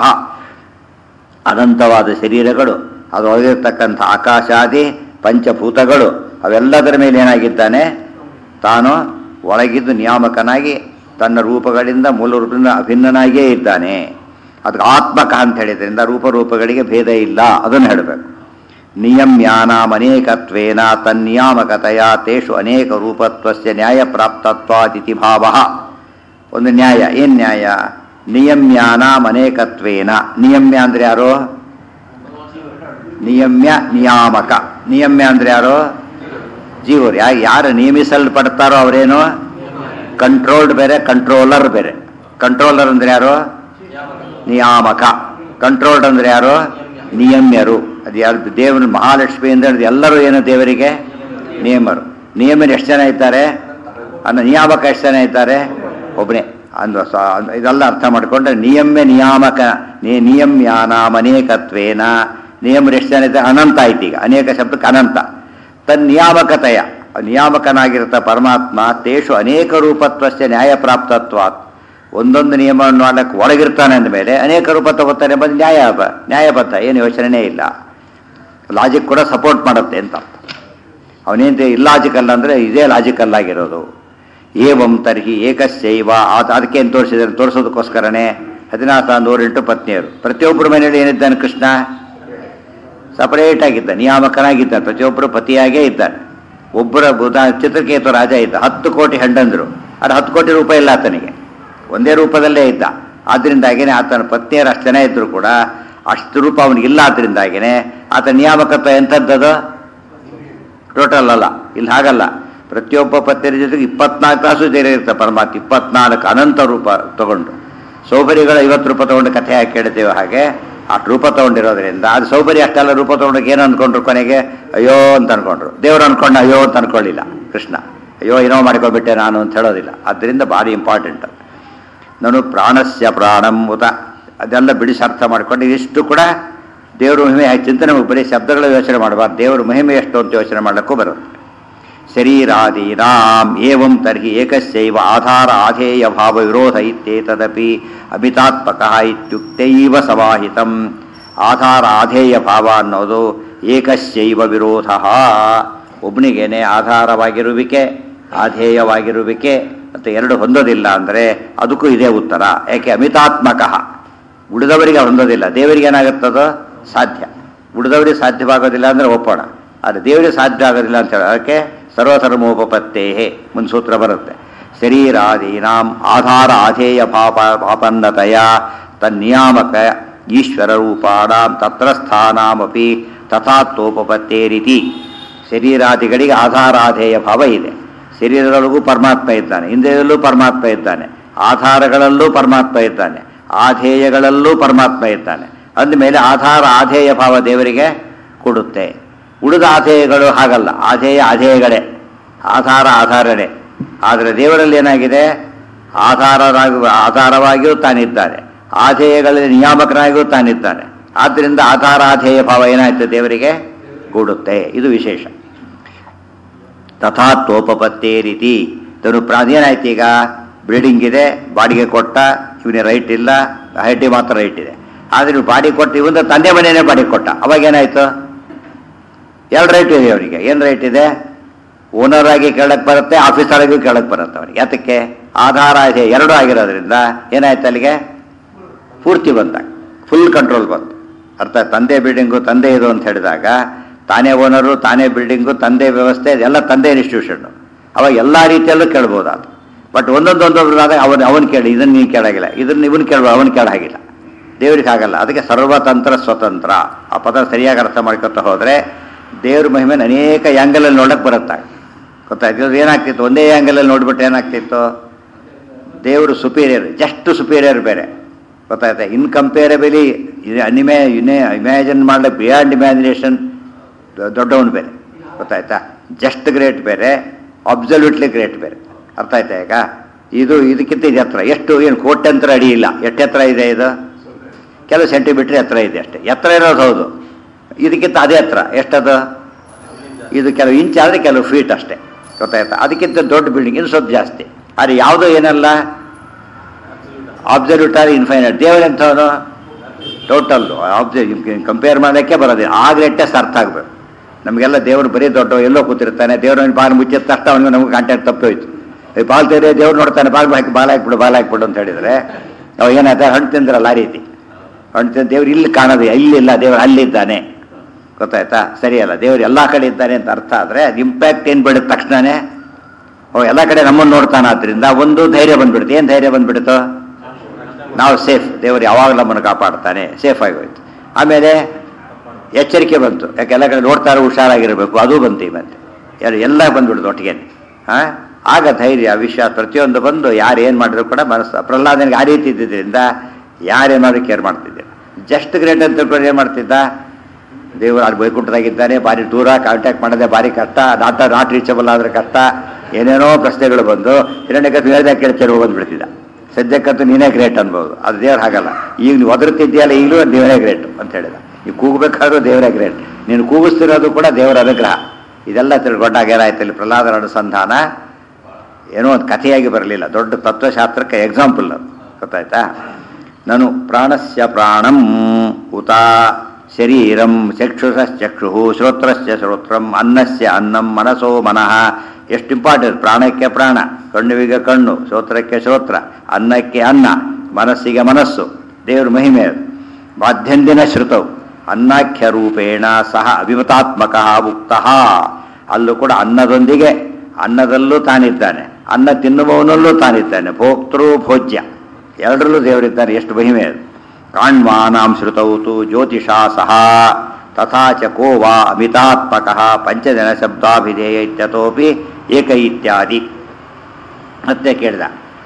ಅನಂತವಾದ ಶರೀರಗಳು ಅದರೊಳಗಿರ್ತಕ್ಕಂಥ ಆಕಾಶಾದಿ ಪಂಚಭೂತಗಳು ಅವೆಲ್ಲದರ ಮೇಲೆ ಏನಾಗಿದ್ದಾನೆ ತಾನು ಒಳಗಿದ್ದು ನಿಯಾಮಕನಾಗಿ ತನ್ನ ರೂಪಗಳಿಂದ ಮೂಲ ರೂಪದಿಂದ ಅಭಿನ್ನನಾಗಿಯೇ ಇದ್ದಾನೆ ಅದಕ್ಕೆ ಆತ್ಮಕ ಅಂತ ಹೇಳಿದ್ರಿಂದ ರೂಪರೂಪಗಳಿಗೆ ಭೇದ ಇಲ್ಲ ಅದನ್ನು ಹೇಳಬೇಕು ನಿಯಮ್ಯಾನಾಮನೇಕತ್ವೇನ ತನ್ನಿಯಾಮಕತೆಯ ತೇಷು ಅನೇಕ ರೂಪತ್ವಸ್ಯ ನ್ಯಾಯ ಪ್ರಾಪ್ತತ್ವಾದಿತಿ ಭಾವ ಒಂದು ನ್ಯಾಯ ಏನು ನ್ಯಾಯ ನಿಯಮ್ಯಾನಾಮನೇಕತ್ವೇನ ನಿಯಮ್ಯ ಅಂದ್ರೆ ಯಾರು ನಿಯಮ್ಯ ನಿಯಾಮಕ ನಿಯಮ್ಯ ಅಂದ್ರೆ ಯಾರು ಜೀವರು ಯಾ ಯಾರು ನಿಯಮಿಸಲ್ಪಡ್ತಾರೋ ಅವರೇನು ಕಂಟ್ರೋಲ್ಡ್ ಬೇರೆ ಕಂಟ್ರೋಲರ್ ಬೇರೆ ಕಂಟ್ರೋಲರ್ ಅಂದ್ರೆ ಯಾರು ನಿಯಾಮಕ ಕಂಟ್ರೋಲ್ಡ್ ಅಂದ್ರೆ ಯಾರು ನಿಯಮ್ಯರು ಅದು ಯಾರು ದೇವರ ಮಹಾಲಕ್ಷ್ಮಿ ಅಂದ್ರೆ ಎಲ್ಲರೂ ಏನು ದೇವರಿಗೆ ನಿಯಮರು ನಿಯಮರು ಎಷ್ಟು ಜನ ಇದ್ದಾರೆ ಅನ್ನ ನಿಯಾಮಕ ಎಷ್ಟು ಜನ ಇದ್ದಾರೆ ಒಬ್ಬನೇ ಅಂದ್ರೆ ಸ- ಇದೆಲ್ಲ ಅರ್ಥ ಮಾಡಿಕೊಂಡ್ರೆ ನಿಯಮ್ಯ ನಿಯಾಮಕ ನಿ- ನಿಯಮ್ಯಾನಾಮ್ ಅನೇಕತ್ವೇನ ನಿಯಮರು ಎಷ್ಟು ಜನ ಇದ್ದಾರೆ ಅನಂತ ಆಯ್ತು ಈಗ ಅನೇಕ ಶಬ್ದಕ್ಕೆ ಅನಂತ ತನ್ ನಿಯಾಮಕತೆಯ ನಿಯಾಮಕನಾಗಿರ್ತ ಪರಮಾತ್ಮ ತೇಷು ಅನೇಕ ರೂಪತ್ವಸ್ಯ ನ್ಯಾಯ ಪ್ರಾಪ್ತತ್ವಾತ್ ಒಂದೊಂದು ನಿಯಮವನ್ನು ಮಾಡಕ್ಕೆ ಒಳಗಿರ್ತಾನೆ ಅಂದಮೇಲೆ ಅನೇಕ ರೂಪ ತಗೋತಾನೆ ಬಂದು ನ್ಯಾಯ ನ್ಯಾಯಬದ್ಧ ಏನು ಯೋಚನೆ ಇಲ್ಲ ಲಾಜಿಕ್ ಕೂಡ ಸಪೋರ್ಟ್ ಮಾಡುತ್ತೆ ಅಂತ ಅರ್ಥ ಅವನೇನು ಇಲ್ಲಾಜಿಕಲ್ ಅಂದರೆ ಇದೇ ಲಾಜಿಕಲ್ ಆಗಿರೋದು ಏವಂ ತರ್ಹಿ ಏಕಸ್ಯೈವ ಆತ ಅದಕ್ಕೆ ಏನು ತೋರಿಸಿದ್ದಾರೆ ತೋರಿಸೋದಕ್ಕೋಸ್ಕರನೇ ಹದಿನಾಥ ನೂರೆಂಟು ಪತ್ನಿಯರು ಪ್ರತಿಯೊಬ್ಬರ ಮನೆಯಲ್ಲಿ ಏನಿದ್ದಾನೆ ಕೃಷ್ಣ ಸಪರೇಟ್ ಆಗಿದ್ದ ನಿಯಾಮಕನಾಗಿದ್ದಾನೆ ಪ್ರತಿಯೊಬ್ಬರು ಪತಿಯಾಗೇ ಇದ್ದಾನೆ ಒಬ್ಬರ ಬುಧ ಚಿತ್ರಕೇತು ರಾಜ ಇದ್ದ ಹತ್ತು ಕೋಟಿ ಹೆಂಡಂದ್ರು ಅದು ಹತ್ತು ಕೋಟಿ ರೂಪಾಯಿ ಇಲ್ಲ ಆತನಿಗೆ ಒಂದೇ ರೂಪದಲ್ಲೇ ಇದ್ದ ಆದ್ದರಿಂದಾಗಿನೇ ಆತನ ಪತ್ನಿಯರು ಅಷ್ಟು ಜನ ಇದ್ರು ಕೂಡ ಅಷ್ಟು ರೂಪ ಅವನಿಗಿಲ್ಲ ಆದ್ದರಿಂದಾಗಿನೇ ಆತ ನಿಯಾಮಕತ್ವ ಎಂಥದ್ದದು ಟೋಟಲ್ ಅಲ್ಲ ಇಲ್ಲಿ ಹಾಗಲ್ಲ ಪ್ರತಿಯೊಬ್ಬ ಪತ್ನಿಯರ ಜೊತೆಗೆ ಇಪ್ಪತ್ನಾಲ್ಕು ತಾಸು ಧೈರ್ಯ ಇರ್ತಾರೆ ಪರಮಾತ್ಮ ಇಪ್ಪತ್ನಾಲ್ಕು ಅನಂತ ರೂಪ ತಗೊಂಡು ಸೌಕರ್ಯಗಳು ಐವತ್ತು ರೂಪಾಯಿ ತೊಗೊಂಡು ಕಥೆ ಹಾಕಿ ಕೇಳ್ತೇವೆ ಹಾಗೆ ಆ ರೂಪ ತೊಗೊಂಡಿರೋದ್ರಿಂದ ಅದು ಸೌಕರ್ಯ ಅಷ್ಟೆಲ್ಲ ರೂಪ ತೊಗೊಂಡಾಗ ಏನು ಅನ್ಕೊಂಡ್ರು ಕೊನೆಗೆ ಅಯ್ಯೋ ಅಂತ ಅನ್ಕೊಂಡ್ರು ದೇವ್ರು ಅನ್ಕೊಂಡು ಅಯ್ಯೋ ಅಂತ ಅನ್ಕೊಳ್ಳಿಲ್ಲ ಕೃಷ್ಣ ಅಯ್ಯೋ ಏನೋ ಮಾಡ್ಕೊಬಿಟ್ಟೆ ನಾನು ಅಂತ ಹೇಳೋದಿಲ್ಲ ಆದ್ದರಿಂದ ಭಾರಿ ಇಂಪಾರ್ಟೆಂಟ್ ನಾನು ಪ್ರಾಣಸ್ಯ ಪ್ರಾಣಂ ಉತ ಅದೆಲ್ಲ ಬಿಡಿಸಿ ಅರ್ಥ ಮಾಡ್ಕೊಂಡು ಇಷ್ಟು ಕೂಡ ದೇವ್ರ ಮಹಿಮೆ ಚಿಂತನೆ ಬರೀ ಶಬ್ದಗಳ ಯೋಚನೆ ಮಾಡಬಾರ್ದು ದೇವ್ರ ಮಹಿಮೆ ಎಷ್ಟು ಅಂತ ಯೋಚನೆ ಮಾಡಲಿಕ್ಕೂ ಬರುತ್ತೆ ಶರೀರಾದೀನಾಂ ಏವಂ ತರ್ಹಿ ಏಕಸ್ಯೈವ ಆಧಾರ ಆಧೇಯ ಭಾವ ವಿರೋಧ ಇತ್ಯೇತದಪಿ ಅಮಿತಾತ್ಮಕ ಇತ್ಯುಕ್ತೈವ ಸಮಾಹಿತಂ ಆಧಾರ ಆಧೇಯ ಭಾವ ಅನ್ನೋದು ಏಕಸ್ಯೈವ ವಿರೋಧ ಒಬ್ಬನಿಗೇನೆ ಆಧಾರವಾಗಿರುವಿಕೆ ಆಧೇಯವಾಗಿರುವಿಕೆ ಮತ್ತು ಎರಡು ಹೊಂದೋದಿಲ್ಲ ಅಂದರೆ ಅದಕ್ಕೂ ಇದೇ ಉತ್ತರ ಯಾಕೆ ಅಮಿತಾತ್ಮಕ ಉಳಿದವರಿಗೆ ಹೊಂದೋದಿಲ್ಲ ದೇವರಿಗೆ ಏನಾಗುತ್ತದೋ ಸಾಧ್ಯ ಉಳಿದವರಿಗೆ ಸಾಧ್ಯವಾಗೋದಿಲ್ಲ ಅಂದರೆ ಒಪ್ಪೋಣ ಆದರೆ ದೇವರಿಗೆ ಸಾಧ್ಯ ಆಗೋದಿಲ್ಲ ಅಂತ ಹೇಳಿ ಅದಕ್ಕೆ ಸರ್ವಧರ್ಮೋಪತ್ತೇಹೇ ಮುಂದೆ ಸೂತ್ರ ಬರುತ್ತೆ ಶರೀರಾದೀನಾಂ ಆಧಾರ ಆಧೇಯ ಪಾಪ ಪಾಪನ್ನತೆಯ ತನ್ನಿಯಾಮಕ ಈಶ್ವರ ರೂಪಾಣಾಂ ತತ್ರ ಸ್ಥಾನಾಮಪಿ ತಥಾತ್ವೋಪತ್ತೇರಿತಿ ಶರೀರಾದಿಗಳಿಗೆ ಆಧಾರಾಧೇಯ ಭಾವ ಇದೆ ಶರೀರದೊಳಗೂ ಪರಮಾತ್ಮ ಇದ್ದಾನೆ ಇಂದ್ರಿಯದಲ್ಲೂ ಪರಮಾತ್ಮ ಇದ್ದಾನೆ ಆಧಾರಗಳಲ್ಲೂ ಪರಮಾತ್ಮ ಇದ್ದಾನೆ ಆಧೇಯಗಳಲ್ಲೂ ಪರಮಾತ್ಮ ಇದ್ದಾನೆ ಅಂದಮೇಲೆ ಆಧಾರ ಆಧೇಯ ಭಾವ ದೇವರಿಗೆ ಕೊಡುತ್ತೆ ಉಳಿದ ಆಧೇಯಗಳು ಹಾಗಲ್ಲ ಆಧೇಯ ಆಧೇಯಗಳೇ ಆಧಾರ ಆಧಾರನೇ ಆದರೆ ದೇವರಲ್ಲಿ ಏನಾಗಿದೆ ಆಧಾರರಾಗಿ ಆಧಾರವಾಗಿಯೂ ತಾನಿದ್ದಾನೆ ಆಧೇಯಗಳಲ್ಲಿ ನಿಯಾಮಕನಾಗಿಯೂ ತಾನಿದ್ದಾನೆ ಆದ್ದರಿಂದ ಆಧಾರ ಆಧೇಯ ಭಾವ ಏನಾಯ್ತು ದೇವರಿಗೆ ಕೂಡುತ್ತೆ ಇದು ವಿಶೇಷ ತಥಾತ್ವೋಪತ್ತೇ ರೀತಿ ತನು ಏನಾಯ್ತು ಈಗ ಬಿಲ್ಡಿಂಗ್ ಇದೆ ಬಾಡಿಗೆ ಕೊಟ್ಟ ಇವನಿಗೆ ರೈಟ್ ಇಲ್ಲ ಹೈಟಿ ಮಾತ್ರ ರೈಟ್ ಇದೆ ಆದರೆ ಇವ್ನು ಬಾಡಿಗೆ ಕೊಟ್ಟು ಇವನ ತಂದೆ ಮನೆಯೇ ಬಾಡಿಗೆ ಕೊಟ್ಟ ಅವಾಗ ಏನಾಯ್ತು ಎರಡು ರೈಟ್ ಇದೆ ಅವನಿಗೆ ಏನು ರೈಟ್ ಇದೆ ಓನರ್ ಆಗಿ ಕೇಳಕ್ ಬರುತ್ತೆ ಆಫೀಸರ್ ಆಗಿ ಕೇಳಕ್ ಬರುತ್ತೆ ಅವನಿಗೆ ಯಾತಕ್ಕೆ ಆಧಾರ ಇದೆ ಎರಡೂ ಆಗಿರೋದ್ರಿಂದ ಏನಾಯ್ತು ಅಲ್ಲಿಗೆ ಪೂರ್ತಿ ಬಂದಾಗ ಫುಲ್ ಕಂಟ್ರೋಲ್ ಬಂತು ಅರ್ಥ ತಂದೆ ಬಿಲ್ಡಿಂಗು ತಂದೆ ಇದು ಅಂತ ಹೇಳಿದಾಗ ತಾನೇ ಓನರು ತಾನೇ ಬಿಲ್ಡಿಂಗು ತಂದೆ ವ್ಯವಸ್ಥೆ ಎಲ್ಲ ತಂದೆ ಇನ್ಸ್ಟಿಟ್ಯೂಷನ್ ಅವಾಗ ಎಲ್ಲ ರೀತಿಯಲ್ಲೂ ಕೇಳ್ಬೋದು ಅದು ಬಟ್ ಒಂದೊಂದು ಒಂದೊಂದಾದಾಗ ಅವನು ಅವನು ಕೇಳಿ ಇದನ್ನು ನೀನು ಕೇಳಾಗಿಲ್ಲ ಇದನ್ನು ಇವನು ಕೇಳ್ಬೋದು ಅವನು ಕೇಳಾಗಿಲ್ಲ ದೇವ್ರಿಗೆ ಆಗಲ್ಲ ಅದಕ್ಕೆ ಸರ್ವತಂತ್ರ ಸ್ವತಂತ್ರ ಆ ಪದ ಸರಿಯಾಗಿ ಅರ್ಥ ಮಾಡ್ಕೊತಾ ಹೋದರೆ ದೇವ್ರ ಮಹಿಮೆನ ಅನೇಕ ಆ್ಯಂಗಲಲ್ಲಿ ನೋಡಕ್ಕೆ ಬರುತ್ತೆ ಗೊತ್ತಾಯ್ತು ಏನಾಗ್ತಿತ್ತು ಒಂದೇ ಆ್ಯಂಗಲಲ್ಲಿ ನೋಡ್ಬಿಟ್ಟು ಏನಾಗ್ತಿತ್ತು ದೇವರು ಸುಪೀರಿಯರ್ ಜಸ್ಟ್ ಸುಪೀರಿಯರ್ ಬೇರೆ ಗೊತ್ತಾಯ್ತಾ ಇನ್ಕಂಪೇರಬಲಿ ಅನಿಮೆ ಇನೇ ಇಮ್ಯಾಜಿನ್ ಮಾಡಲಿ ಬಿಯಾಂಡ್ ಇಮ್ಯಾಜಿನೇಷನ್ ದೊಡ್ಡವನು ಬೇರೆ ಗೊತ್ತಾಯ್ತಾ ಜಸ್ಟ್ ಗ್ರೇಟ್ ಬೇರೆ ಅಬ್ಸಲ್ಯೂಟ್ಲಿ ಗ್ರೇಟ್ ಬೇರೆ ಅರ್ಥ ಆಯ್ತಾ ಈಗ ಇದು ಇದಕ್ಕಿಂತ ಇದು ಎತ್ತರ ಎಷ್ಟು ಏನು ಕೋಟ್ಯಂತರ ಅಡಿ ಇಲ್ಲ ಎಷ್ಟು ಎತ್ತರ ಇದೆ ಇದು ಕೆಲವು ಸೆಂಟಿಮೀಟ್ರ್ ಎತ್ತರ ಇದೆ ಅಷ್ಟೇ ಎತ್ತರ ಇರೋದು ಹೌದು ಇದಕ್ಕಿಂತ ಅದೇ ಎತ್ತರ ಎಷ್ಟದು ಇದು ಕೆಲವು ಇಂಚ್ ಆದರೆ ಕೆಲವು ಫೀಟ್ ಅಷ್ಟೇ ಗೊತ್ತಾಯ್ತಾ ಅದಕ್ಕಿಂತ ದೊಡ್ಡ ಬಿಲ್ಡಿಂಗ್ ಇನ್ನು ಸ್ವಲ್ಪ ಜಾಸ್ತಿ ಆದರೆ ಯಾವುದೋ ಏನಲ್ಲ ಅಬ್ಸಲ್ಯೂಟ್ ಆರ್ ಇನ್ಫೈನೈಟ್ ದೇವರೆಂಥವನು ಟೋಟಲ್ ಆಬ್ಜೆ ಕಂಪೇರ್ ಮಾಡೋಕ್ಕೆ ಬರೋದಿಲ್ಲ ಆಗ ಲೆಟ್ಟೆಸ್ಟ್ ಅರ್ಥ ಆಗಬೇಕು ನಮಗೆಲ್ಲ ದೇವರು ಬರೀ ದೊಡ್ಡ ಎಲ್ಲೋ ಕೂತಿರ್ತಾನೆ ದೇವ್ರನ್ನ ಬಾಲ್ ಮುಚ್ಚಿದ ತಕ್ಷಣ ಅವನಿಗೆ ನಮ್ಗೆ ಕಾಂಟ್ಯಾಕ್ಟ್ ತಪ್ಪೋಯ್ತು ಈ ಬಾಲ್ ತೆರೆ ದೇವ್ರು ನೋಡ್ತಾನೆ ಬಾಲ್ ಹಾಕಿ ಬಾಲ್ ಹಾಕ್ಬಿಡು ಬಾಲ್ ಹಾಕ್ಬಿಡು ಅಂತ ಹೇಳಿದ್ರೆ ಅವ ಏನಾಯ್ತು ಹಣ್ಣು ತಿಂದ್ರಲ್ಲ ಆ ರೀತಿ ಹಣ್ಣು ತಿಂದು ದೇವ್ರು ಇಲ್ಲಿ ಕಾಣೋದು ಇಲ್ಲಿಲ್ಲ ದೇವ್ರು ಅಲ್ಲಿದ್ದಾನೆ ಗೊತ್ತಾಯ್ತಾ ಸರಿಯಲ್ಲ ದೇವ್ರು ಎಲ್ಲ ಕಡೆ ಇದ್ದಾನೆ ಅಂತ ಅರ್ಥ ಆದರೆ ಅದು ಇಂಪ್ಯಾಕ್ಟ್ ಏನು ಬಿಡುತ್ತೆ ತಕ್ಷಣನೇ ಅವ ಎಲ್ಲ ಕಡೆ ನಮ್ಮನ್ನು ನೋಡ್ತಾನೆ ಆದ್ದರಿಂದ ಒಂದು ಧೈರ್ಯ ಬಂದ್ಬಿಡುತ್ತೆ ಏನು ಧೈರ್ಯ ಬಂದ್ಬಿಡ್ತು ನಾವು ಸೇಫ್ ದೇವರು ಯಾವಾಗ ನಮ್ಮನ್ನು ಕಾಪಾಡ್ತಾನೆ ಸೇಫ್ ಆಗೋಯ್ತು ಆಮೇಲೆ ಎಚ್ಚರಿಕೆ ಬಂತು ಯಾಕೆ ಎಲ್ಲ ಕಡೆ ನೋಡ್ತಾರೆ ಹುಷಾರಾಗಿರಬೇಕು ಅದು ಬಂತು ಈ ಮತ್ತೆ ಎಲ್ಲ ಎಲ್ಲ ಬಂದ್ಬಿಡ್ತು ಒಟ್ಟಿಗೆ ಹಾಂ ಆಗ ಧೈರ್ಯ ವಿಶ್ವಾಸ ಪ್ರತಿಯೊಂದು ಬಂದು ಯಾರು ಏನು ಮಾಡಿದ್ರು ಕೂಡ ಮನಸ್ಸು ಪ್ರಹ್ಲಾದನಿಗೆ ಆ ರೀತಿ ಇದ್ದಿದ್ದರಿಂದ ಯಾರೇನಾದ್ರು ಕೇರ್ ಮಾಡ್ತಿದ್ದೆ ಜಸ್ಟ್ ಗ್ರೇಟ್ ಅಂತ ತಿಳ್ಕೊಂಡು ಏನು ಮಾಡ್ತಿದ್ದ ದೇವರು ಅಲ್ಲಿ ಬೈಕುಂಠದಾಗಿದ್ದಾನೆ ಭಾರಿ ದೂರ ಕಾಂಟ್ಯಾಕ್ಟ್ ಮಾಡೋದೇ ಭಾರಿ ಕಷ್ಟ ನಾಟ ನಾಟ್ ರೀಚಬಲ್ ಆದರೆ ಕಷ್ಟ ಏನೇನೋ ಪ್ರಶ್ನೆಗಳು ಬಂದು ಹಿರಣ್ಯಕತ್ತು ಹೇಳಿದಾಗ ಕೇಳ್ತಾರೆ ಬಂದ್ಬಿಡ್ತಿದ್ದ ಸದ್ಯಕ್ಕಂತೂ ನೀನೇ ಗ್ರೇಟ್ ಅನ್ಬೋದು ಅದು ದೇವ್ರು ಹಾಗಲ್ಲ ಈಗ ನೀವು ಒದರುತ್ತಿದ್ದೀಯಲ್ಲ ಈಗಲೂ ದೇವರೇ ಗ್ರೇಟ್ ಅಂತ ಹೇಳಿದ ನೀವು ಕೂಗಬೇಕಾದ್ರೂ ದೇವರೇ ಗ್ರೇಟ್ ನೀನು ಕೂಗಿಸ್ತಿರೋದು ಕೂಡ ದೇವರ ಅನುಗ್ರಹ ಇದೆಲ್ಲ ತಿಳ್ಕೊಂಡಾಗ ಏನಾಯ್ತು ಇಲ್ಲಿ ಪ್ರಹ್ಲಾದರ ಅನುಸಂಧಾನ ಏನೋ ಒಂದು ಕಥೆಯಾಗಿ ಬರಲಿಲ್ಲ ದೊಡ್ಡ ತತ್ವಶಾಸ್ತ್ರಕ್ಕೆ ಎಕ್ಸಾಂಪಲ್ ಅದು ಗೊತ್ತಾಯ್ತಾ ನಾನು ಪ್ರಾಣಸ್ಯ ಪ್ರಾಣಂ ಉತ ಶರೀರಂ ಚಕ್ಷುಷಶ್ಚಕ್ಷು ಶ್ರೋತ್ರಸ್ಯ ಶ್ರೋತ್ರಂ ಅನ್ನಸ್ಯ ಅನ್ನಂ ಮನಸೋ ಮನಃ ಎಷ್ಟು ಇಂಪಾರ್ಟೆಂಟ್ ಪ್ರಾಣಕ್ಕೆ ಪ್ರಾಣ ಕಣ್ಣುವಿಗೆ ಕಣ್ಣು ಶ್ರೋತ್ರಕ್ಕೆ ಶ್ರೋತ್ರ ಅನ್ನಕ್ಕೆ ಅನ್ನ ಮನಸ್ಸಿಗೆ ಮನಸ್ಸು ದೇವ್ರ ಮಹಿಮೆ ಅದು ಮಾಧ್ಯಂದಿನ ಶ್ರುತವು ಅನ್ನಾಖ್ಯ ರೂಪೇಣ ಸಹ ಅಭಿಮತಾತ್ಮಕ ಮುಕ್ತ ಅಲ್ಲೂ ಕೂಡ ಅನ್ನದೊಂದಿಗೆ ಅನ್ನದಲ್ಲೂ ತಾನಿದ್ದಾನೆ ಅನ್ನ ತಿನ್ನುವವನಲ್ಲೂ ತಾನಿದ್ದಾನೆ ಭೋಕ್ತೃ ಭೋಜ್ಯ ಎರಡರಲ್ಲೂ ದೇವರಿದ್ದಾನೆ ಎಷ್ಟು ಮಹಿಮೆ ಅದು ಕಾಣ್ವಾನಾಂ ಶ್ರುತೌತು ಜ್ಯೋತಿಷಾ ಸಹ ತಥಾ ಚ ಕೋ ವಾ ಅಮಿತಾತ್ಮಕ ಪಂಚಜನ ಶಬ್ದಾಭಿಧೇಯ ಇತ್ಯತೋಪಿ ಏಕ ಇತ್ಯಾದಿ ಮತ್ತೆ ಕೇಳಿದ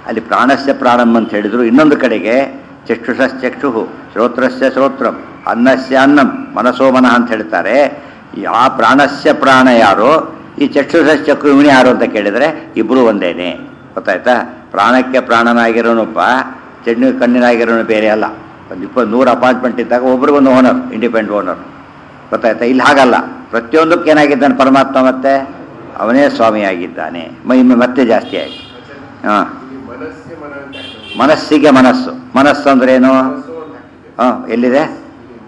ಅಲ್ಲಿ ಪ್ರಾಣಸ್ಯ ಪ್ರಾಣಂ ಅಂತ ಹೇಳಿದ್ರು ಇನ್ನೊಂದು ಕಡೆಗೆ ಚಕ್ಷುಷಶ್ಚಕ್ಷು ಶ್ರೋತ್ರಸ್ಯ ಶ್ರೋತ್ರಂ ಅನ್ನಸ್ಯ ಅನ್ನಂ ಮನಸೋ ಮನಃ ಅಂತ ಹೇಳ್ತಾರೆ ಆ ಪ್ರಾಣಸ್ಯ ಪ್ರಾಣ ಯಾರು ಈ ಚಕ್ಷುಷಶ್ಚಕ್ರು ಇವನು ಯಾರು ಅಂತ ಕೇಳಿದರೆ ಇಬ್ಬರು ಒಂದೇನೆ ಗೊತ್ತಾಯ್ತಾ ಪ್ರಾಣಕ್ಕೆ ಪ್ರಾಣನಾಗಿರೋನೊಬ್ಬ ಚೆಣ್ಣು ಕಣ್ಣಿನಾಗಿರೋನು ಬೇರೆ ಅಲ್ಲ ಒಂದು ಇಪ್ಪತ್ತು ನೂರು ಅಪಾರ್ಟ್ಮೆಂಟ್ ಇದ್ದಾಗ ಒಬ್ರಿಗೊಂದು ಓನರ್ ಇಂಡಿಪೆಂಡೆಂಟ್ ಓನರ್ ಗೊತ್ತಾಯ್ತಾ ಇಲ್ಲಿ ಹಾಗಲ್ಲ ಪ್ರತಿಯೊಂದಕ್ಕೆ ಏನಾಗಿದ್ದಾನೆ ಪರಮಾತ್ಮ ಮತ್ತೆ ಅವನೇ ಸ್ವಾಮಿಯಾಗಿದ್ದಾನೆ ಮಹಿಮೆ ಮತ್ತೆ ಜಾಸ್ತಿ ಆಯಿತು ಹಾಂ ಇಲ್ಲಿ ಮನಸ್ಸೇ ಮನ ಅಂತ ಹಾಕ್ತಾರೆ. ಮನಸ್ಸಿಗೆ ಮನಸ್ಸು ಮನಸ್ಸು ಅಂದ್ರೆ ಏನು ಮನಸ್ಸು ಅಂತ ಹಾಕಿದೆ. ಹಾಂ ಎಲ್ಲಿದೆ ಇಲ್ಲಿ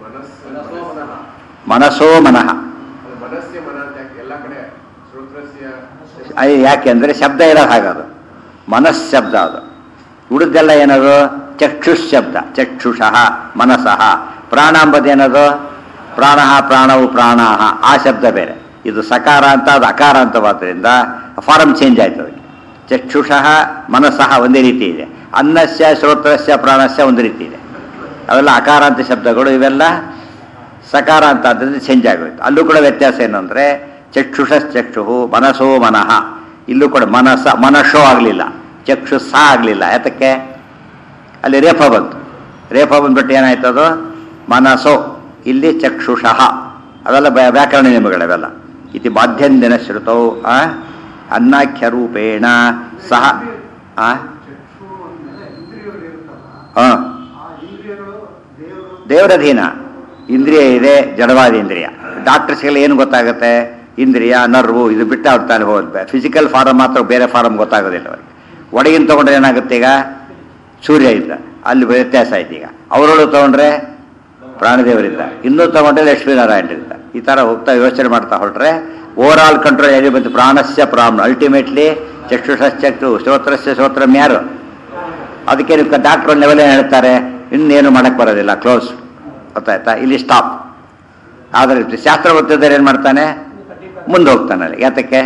ಮನಸ್ಸು ಮನಸ್ಸೋ ಮನಃ ಅದು ಮನಸ್ಸೇ ಮನ ಅಂತ ಹಾಕಿ ಎಲ್ಲ ಕಡೆ ಶ್ರೋತ್ರಸ್ಯ ಅಯ್ಯ ಯಾಕೆ ಅಂದರೆ ಶಬ್ದ ಇರೋದು ಹಾಗದು ಮನಸ್ ಶಬ್ದ ಅದು ಉಳಿದೆಲ್ಲ ಏನದು ಚಕ್ಷುಷ್ ಶಬ್ದ ಚಕ್ಷುಷಃ ಮನಸಃ ಪ್ರಾಣ ಎಂಬುದೇನದು ಪ್ರಾಣ ಪ್ರಾಣವು ಪ್ರಾಣಾಹ ಆ ಶಬ್ದ ಬೇರೆ ಇದು ಸಕಾರ ಅಂತ ಅದು ಅಕಾರ ಅಂತವಾದ್ರಿಂದ ಫಾರಮ್ ಚೇಂಜ್ ಆಯ್ತು ಅದಕ್ಕೆ ಚಕ್ಷುಷಃ ಮನಸ್ಸಃ ಒಂದೇ ರೀತಿ ಇದೆ ಅನ್ನಸ್ಯ ಶ್ರೋತ್ರಸ್ಯ ಪ್ರಾಣಸ್ಯ ಒಂದು ರೀತಿ ಇದೆ ಅವೆಲ್ಲ ಅಕಾರ ಅಂತ ಶಬ್ದಗಳು ಇವೆಲ್ಲ ಸಕಾರ ಅಂತ ಆದ್ದರಿಂದ ಚೇಂಜ್ ಆಗೋಯ್ತು ಅಲ್ಲೂ ಕೂಡ ವ್ಯತ್ಯಾಸ ಏನು ಅಂದರೆ ಚಕ್ಷುಷಶ್ಚಕ್ಷು ಮನಸೋ ಮನಃ ಇಲ್ಲೂ ಕೂಡ ಮನಸ ಮನಸ್ಸೋ ಆಗಲಿಲ್ಲ ಚಕ್ಷುಸ್ಸ ಆಗಲಿಲ್ಲ ಯಾತಕ್ಕೆ ಅಲ್ಲಿ ರೇಫ ಬಂತು ರೇಫ ಬಂದ್ಬಿಟ್ಟು ಏನಾಯ್ತು ಅದು ಮನಸೋ ಇಲ್ಲಿ ಚಕ್ಷುಷಃ ಅವೆಲ್ಲ ವ್ಯಾ- ವ್ಯಾಕರಣ ನಿಯಮಗಳವೆಲ್ಲ ಇತಿ ಮಾಧ್ಯಂದಿನ ಶ್ರುತೌ ಆ? ಅನ್ನಾಖ್ಯ ರೂಪೇಣ ಸಹ ಆ? ಚಕ್ಷು ಅಂದ್ಮೇಲೆ ಇಂದ್ರಿಯಗಳು ಇರುತ್ತಲ್ಲ ಆ. ಆ ಇಂದ್ರಿಯಗಳು ದೇವರು ದೇವರಧೀನ ಇಂದ್ರಿಯ ಇದೆ ಜಡವಾದ ಇಂದ್ರಿಯ ಡಾಕ್ಟರ್ಸ್ಗೆಲ್ಲ ಏನು ಗೊತ್ತಾಗುತ್ತೆ ಇಂದ್ರಿಯ ನರ್ವು ಇದು ಬಿಟ್ಟು ಅವ್ರು ತಾನು ಹೋದ್ ಫಿಸಿಕಲ್ ಫಾರಮ್ ಮಾತ್ರ ಬೇರೆ ಫಾರಮ್ ಗೊತ್ತಾಗೋದಿಲ್ಲ ಅವ್ರಿಗೆ ಒಳಗಿನ ತೊಗೊಂಡ್ರೆ ಏನಾಗುತ್ತೆ ಈಗ ಸೂರ್ಯ ಇದ್ದ ಅಲ್ಲಿ ವ್ಯತ್ಯಾಸ ಆಯ್ತು ಈಗ ಅವರೊಳು ತೊಗೊಂಡ್ರೆ ಪ್ರಾಣದೇವರಿದ್ದ ಇನ್ನೂ ತೊಗೊಂಡ್ರೆ ಲಕ್ಷ್ಮೀನಾರಾಯಣರಿದ್ದ ಈ ಥರ ಹೋಗ್ತಾ ಯೋಚನೆ ಮಾಡ್ತಾ ಹೊರಟ್ರೆ ಓವರ್ ಆಲ್ ಕಂಟ್ರೋಲ್ ಎಲ್ಲಿ ಬಂತು ಪ್ರಾಣಸ್ಯ ಪ್ರಾಣ ಅಲ್ಟಿಮೇಟ್ಲಿ ಚಕ್ಷುಷಶ್ಚಕ್ಷು ಶ್ರೋತ್ರಸ್ಯ ಶ್ರೋತ್ರಂ ಯಾರು ಅದಕ್ಕೆ ನೀವು ಡಾಕ್ಟ್ರ್ ಲೆವೆಲ್ ಏನು ಹೇಳ್ತಾರೆ ಇನ್ನೇನು ಮಾಡಕ್ಕೆ ಬರೋದಿಲ್ಲ ಕ್ಲೋಸ್ ಗೊತ್ತಾಯ್ತಾ ಇಲ್ಲಿ ಸ್ಟಾಪ್ ಆದರೆ ಶಾಸ್ತ್ರ ಗೊತ್ತಿದ್ದಾರೆ ಏನು ಮಾಡ್ತಾನೆ ಮುಂದೆ ಹೋಗ್ತಾನೆ ಅಲ್ಲಿ ಯಾತಕ್ಕೆ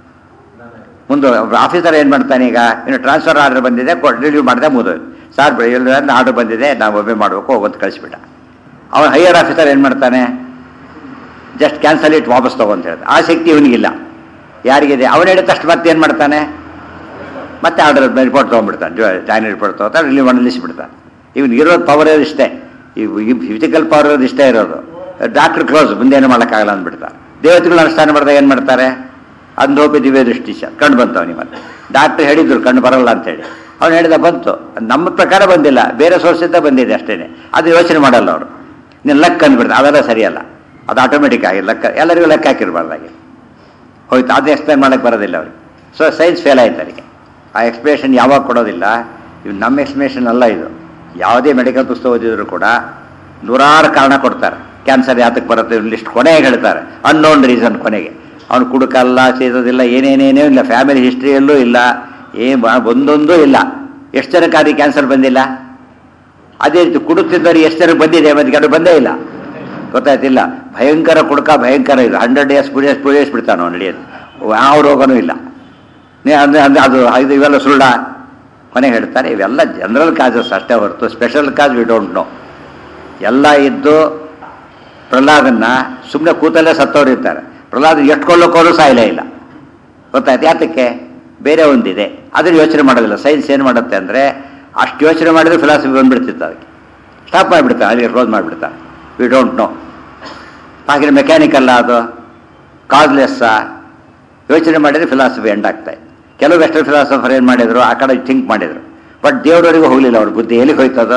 ಮುಂದೆ ಆಫೀಸರ್ ಏನು ಮಾಡ್ತಾನೆ ಈಗ ಇನ್ನು ಟ್ರಾನ್ಸ್ಫರ್ ಆರ್ಡರ್ ಬಂದಿದೆ ರಿಲೀವ್ ಮಾಡಿದೆ ಮುಗಿದೋಯ್ತು ಸರ್ ಆರ್ಡರ್ ಬಂದಿದೆ ನಾವು ಒಬ್ಬೆ ಮಾಡಬೇಕು ಹೋಗೋದು ಕಳಿಸ್ಬಿಟ್ಟ ಅವನು ಹೈಯರ್ ಆಫೀಸರ್ ಏನು ಮಾಡ್ತಾನೆ ಜಸ್ಟ್ ಕ್ಯಾನ್ಸಲ್ ಇಟ್ ವಾಪಸ್ ತಗೊಂತ ಹೇಳ್ತಾರೆ ಆ ಶಕ್ತಿ ಇವನಿಗಿಲ್ಲ ಯಾರಿಗಿದೆ ಅವನು ಹೇಳಿದ ತಕ್ಷಣ ಮತ್ತೆ ಏನು ಮಾಡ್ತಾನೆ ಮತ್ತೆ ಆರ್ಡರ್ ರಿಪೋರ್ಟ್ ತೊಗೊಂಡ್ಬಿಡ್ತಾನೆ ಜಾಯಿನ್ ರಿಪೋರ್ಟ್ ತೊಗೊತಾನೆ ರಿಲೀವ್ ಮಾಡಿ ನಿಲ್ಲಿಸ್ಬಿಡ್ತಾನೆ ಇವನು ಇರೋದು ಪವರ್ ಇರೋದು ಇಷ್ಟೇ ಈ ಫಿಸಿಕಲ್ ಪವರ್ ಇರೋದು ಇಷ್ಟೇ ಇರೋದು ಡಾಕ್ಟರ್ ಕ್ಲೋಸ್ ಮುಂದೆ ಏನು ಮಾಡೋಕ್ಕಾಗಲ್ಲ ಅಂದ್ಬಿಡ್ತಾರೆ ದೇವತೆಗಳು ಅನುಷ್ಠಾನ ಮಾಡಿದಾಗ ಏನು ಮಾಡ್ತಾರೆ ಅಂಧೋಪಿ ದಿವ್ಯ ದೃಷ್ಟಿ ಕಣ್ಣು ಬಂತು ಅವನಿಗೆ ಮತ್ತೆ ಡಾಕ್ಟ್ರ್ ಹೇಳಿದ್ರು ಕಣ್ಣು ಬರಲ್ಲ ಅಂತೇಳಿ ಅವ್ನು ಹೇಳಿದ ಬಂತು ನಮ್ಮ ಪ್ರಕಾರ ಬಂದಿಲ್ಲ ಬೇರೆ ಸೋರ್ಸಿಂದ ಬಂದಿದೆ ಅಷ್ಟೇನೆ ಅದು ಯೋಚನೆ ಮಾಡಲ್ಲ ಅವರು ನೀನು ಲೆಕ್ಕ ಅಂದ್ಬಿಡ್ತಾರೆ ಅವೆಲ್ಲ ಸರಿಯಲ್ಲ ಅದು ಆಟೋಮೆಟಿಕ್ ಆಗಿ ಲೆಕ್ಕ ಎಲ್ಲರಿಗೂ ಲೆಕ್ಕ ಹಾಕಿರ್ಬಾರ್ದಾಗಿ ಹೋಯ್ತು ಅದು ಎಕ್ಸ್ಪ್ಲೇನ್ ಮಾಡೋಕ್ಕೆ ಬರೋದಿಲ್ಲ ಅವ್ರಿಗೆ ಸೊ ಸೈನ್ಸ್ ಫೇಲ್ ಆಯ್ತು ಅವರಿಗೆ ಆ ಎಕ್ಸ್ಪ್ಲೇಷನ್ ಯಾವಾಗ ಕೊಡೋದಿಲ್ಲ ಇವು ನಮ್ಮ ಎಕ್ಸ್ಪ್ಲೇಷನ್ ಅಲ್ಲ ಇದು ಯಾವುದೇ ಮೆಡಿಕಲ್ ಪುಸ್ತಕ ಓದಿದ್ರು ಕೂಡ ನೂರಾರು ಕಾರಣ ಕೊಡ್ತಾರೆ ಕ್ಯಾನ್ಸರ್ ಯಾತಕ್ಕೆ ಬರುತ್ತೆ ಲಿಸ್ಟ್ ಕೊನೆಗೆ ಹೇಳ್ತಾರೆ ಅನ್ನೋನ್ ರೀಸನ್ ಕೊನೆಗೆ ಅವ್ನು ಕುಡುಕಲ್ಲ ಸೇರೋದಿಲ್ಲ ಏನೇನೇನೂ ಇಲ್ಲ ಫ್ಯಾಮಿಲಿ ಹಿಸ್ಟ್ರಿಯಲ್ಲೂ ಇಲ್ಲ ಏ ಒಂದೊಂದೂ ಇಲ್ಲ ಎಷ್ಟು ಜನಕ್ಕೆ ಅದು ಕ್ಯಾನ್ಸರ್ ಬಂದಿಲ್ಲ ಅದೇ ರೀತಿ ಕುಡುಕ್ತಿದ್ದವ್ರಿಗೆ ಎಷ್ಟು ಜನಕ್ಕೆ ಬಂದಿದೆ ಮತ್ತೆ ಅದು ಬಂದೇ ಇಲ್ಲ ಗೊತ್ತಾಯ್ತಿಲ್ಲ ಭಯಂಕರ ಕುಡುಕ ಭಯಂಕರ ಇದು ಹಂಡ್ರೆಡ್ ಡೇಸ್ ಪುಡಿಯಸ್ ಪುಡಿಯಸ್ ಬಿಡ್ತಾನೆ ಅವ್ನು ನಡೆಯೋದು ಯಾವ ರೋಗನೂ ಇಲ್ಲ ನೀ ಅಂದ್ರೆ ಅಂದ್ರೆ ಅದು ಇದು ಇವೆಲ್ಲ ಸುಳ್ಳ ಕೊನೆಗೆ ಹೇಳ್ತಾರೆ ಇವೆಲ್ಲ ಜನರಲ್ ಕಾಸಸ್ ಅಷ್ಟೇ ಹೊರತು special cause we don't know ಎಲ್ಲ ಇದ್ದು ಪ್ರಹ್ಲಾದನ್ನ ಸುಮ್ಮನೆ ಕೂತಲ್ಲೇ ಸತ್ತವ್ರು ಇರ್ತಾರೆ ಪ್ರಹ್ಲಾದ ಎಷ್ಟು ಕೊಳ್ಳೋಕೋರು ಸಾಯಿಲೇ ಇಲ್ಲ ಗೊತ್ತಾಯ್ತು ಯಾತಕ್ಕೆ ಬೇರೆ ಒಂದಿದೆ ಅದನ್ನು ಯೋಚನೆ ಮಾಡೋದಿಲ್ಲ ಸೈನ್ಸ್ ಏನು ಮಾಡುತ್ತೆ ಅಂದರೆ ಅಷ್ಟು ಯೋಚನೆ ಮಾಡಿದ್ರೆ ಫಿಲಾಸಫಿ ಬಂದ್ಬಿಡ್ತಿತ್ತು ಅದಕ್ಕೆ ಸ್ಟಾಪ್ ಮಾಡಿಬಿಡ್ತಾರೆ ಅಲ್ಲಿಗೆ ಕ್ಲೋಸ್ ಮಾಡಿಬಿಡ್ತಾರೆ ವಿ ಡೋಂಟ್ ನೋ ಹಾಗೆ ಮೆಕ್ಯಾನಿಕಲ್ಲ ಅದು ಕಾಸ್ಲೆಸ್ಸ ಯೋಚನೆ ಮಾಡಿದರೆ ಫಿಲಾಸಫಿ ಎಂಡ್ ಆಗ್ತಾಯಿದೆ ಕೆಲವು ವೆಸ್ಟರ್ನ್ ಫಿಲಾಸಫರ್ ಏನು ಮಾಡಿದ್ರು ಆ ಕಡೆ ಥಿಂಕ್ ಮಾಡಿದರು ಬಟ್ ದೇವರವರೆಗೂ ಹೋಗಲಿಲ್ಲ ಅವ್ರ ಬುದ್ಧಿ ಎಲ್ಲಿಗೆ ಹೋಯ್ತದು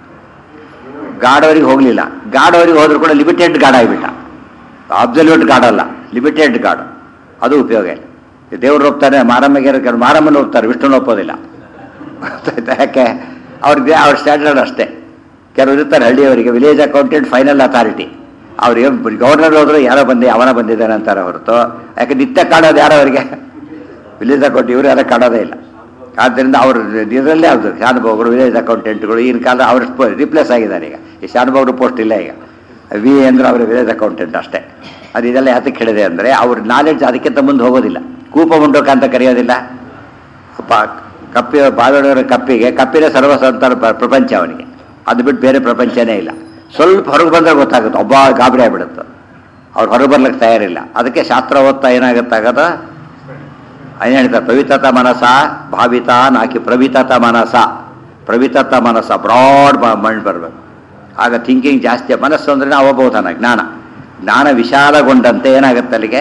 ಗಾಡವರಿಗೆ ಹೋಗಲಿಲ್ಲ ಗಾಡವರಿಗೆ ಹೋದ್ರು ಕೂಡ ಲಿಮಿಟೆಡ್ ಗಾಡ್ ಆಗಿಬಿಟ್ಟ ಅಬ್ಸಲ್ಯೂಟ್ ಗಾಡ್ ಅಲ್ಲ ಲಿಮಿಟೆಡ್ ಗಾಡ್ ಅದು ಉಪಯೋಗ ಇಲ್ಲ ದೇವ್ರು ಒಪ್ತಾರೆ ಮಾರಮ್ಮಗೆ ಮಾರಮ್ಮನ ಒಪ್ತಾರೆ ವಿಷ್ಣುನ ಒಪ್ಪೋದಿಲ್ಲ ಗೊತ್ತಾಯ್ತಾ ಯಾಕೆ ಅವ್ರಿಗೆ ಅವ್ರ ಸ್ಟ್ಯಾಂಡರ್ಡ್ ಅಷ್ಟೇ ಕೆಲವರು ಇರ್ತಾರೆ ಹಳ್ಳಿಯವರಿಗೆ ವಿಲೇಜ್ ಅಕೌಂಟೆಂಟ್ ಫೈನಲ್ ಅಥಾರಿಟಿ ಅವ್ರಿಗೆ ಗವರ್ನರ್ ಹೋದ್ರು ಯಾರೋ ಬಂದೆ ಅವನ ಬಂದಿದ್ದಾನೆ ಅಂತಾರೆ ಹೊರತು ಯಾಕೆ ನಿತ್ಯ ಕಾಣೋದು ಯಾರೋ ಅವರಿಗೆ ವಿಲೇಜ್ ಅಕೌಂಟ್ ಇವರು ಯಾರೋ ಕಾಣೋದೇ ಇಲ್ಲ ಆದ್ದರಿಂದ ಅವರು ಇದರಲ್ಲೇ ಅದು ಶಾನುಭೋಗರು ವಿಲೇಜ್ ಅಕೌಂಟೆಂಟ್ಗಳು ಈಗಿನ ಕಾಲ ಅವ್ರ ರಿಪ್ಲೇಸ್ ಆಗಿದ್ದಾರೆ ಈಗ ಈ ಶಾನುಭೋಗರು ಪೋಸ್ಟ್ ಇಲ್ಲ ಈಗ ವಿ ಅಂದ್ರೆ ಅವರು ವಿಲೇಜ್ ಅಕೌಂಟೆಂಟ್ ಅಷ್ಟೇ ಅದು ಇದೆಲ್ಲ ಯಾತಕ್ಕೆ ಹೇಳಿದೆ ಅಂದರೆ ಅವ್ರ ನಾಲೆಡ್ಜ್ ಅದಕ್ಕಿಂತ ಮುಂದೆ ಹೋಗೋದಿಲ್ಲ ಕೂಪ ಮುಂಡೋಕ ಅಂತ ಕರೆಯೋದಿಲ್ಲ ಪ ಕಪ್ಪಿ ಬಾವಿಡೋರ ಕಪ್ಪಿಗೆ ಕಪ್ಪಿನ ಸರ್ವಸಂತರ ಪ್ರಪಂಚ ಅವನಿಗೆ ಅದು ಬಿಟ್ಟು ಬೇರೆ ಪ್ರಪಂಚನೇ ಇಲ್ಲ ಸ್ವಲ್ಪ ಹೊರಗೆ ಬಂದರೆ ಗೊತ್ತಾಗುತ್ತೆ ಒಬ್ಬ ಗಾಬರಿ ಆಗಿಬಿಡುತ್ತೆ ಅವ್ರು ಹೊರಗೆ ಬರ್ಲಿಕ್ಕೆ ತಯಾರಿಲ್ಲ ಅದಕ್ಕೆ ಶಾಸ್ತ್ರ ಓದ್ತಾ ಏನಾಗುತ್ತಾಗದ ಏನು ಹೇಳ್ತಾರೆ ಪ್ರವಿತತ ಮನಸ ಭಾವಿತ ನಾಕಿ ಪ್ರವಿತತ ಮನಸ ಪ್ರವಿತತ ಮನಸ ಬ್ರಾಡ್ ಮೈಂಡ್ ಬರಬೇಕು ಆಗ ಥಿಂಕಿಂಗ್ ಜಾಸ್ತಿ ಮನಸ್ಸು ಅಂದ್ರೆ ಅವಬೋಧನ ಜ್ಞಾನ ಜ್ಞಾನ ವಿಶಾಲಗೊಂಡಂತೆ ಏನಾಗುತ್ತೆ ಅಲ್ಲಿಗೆ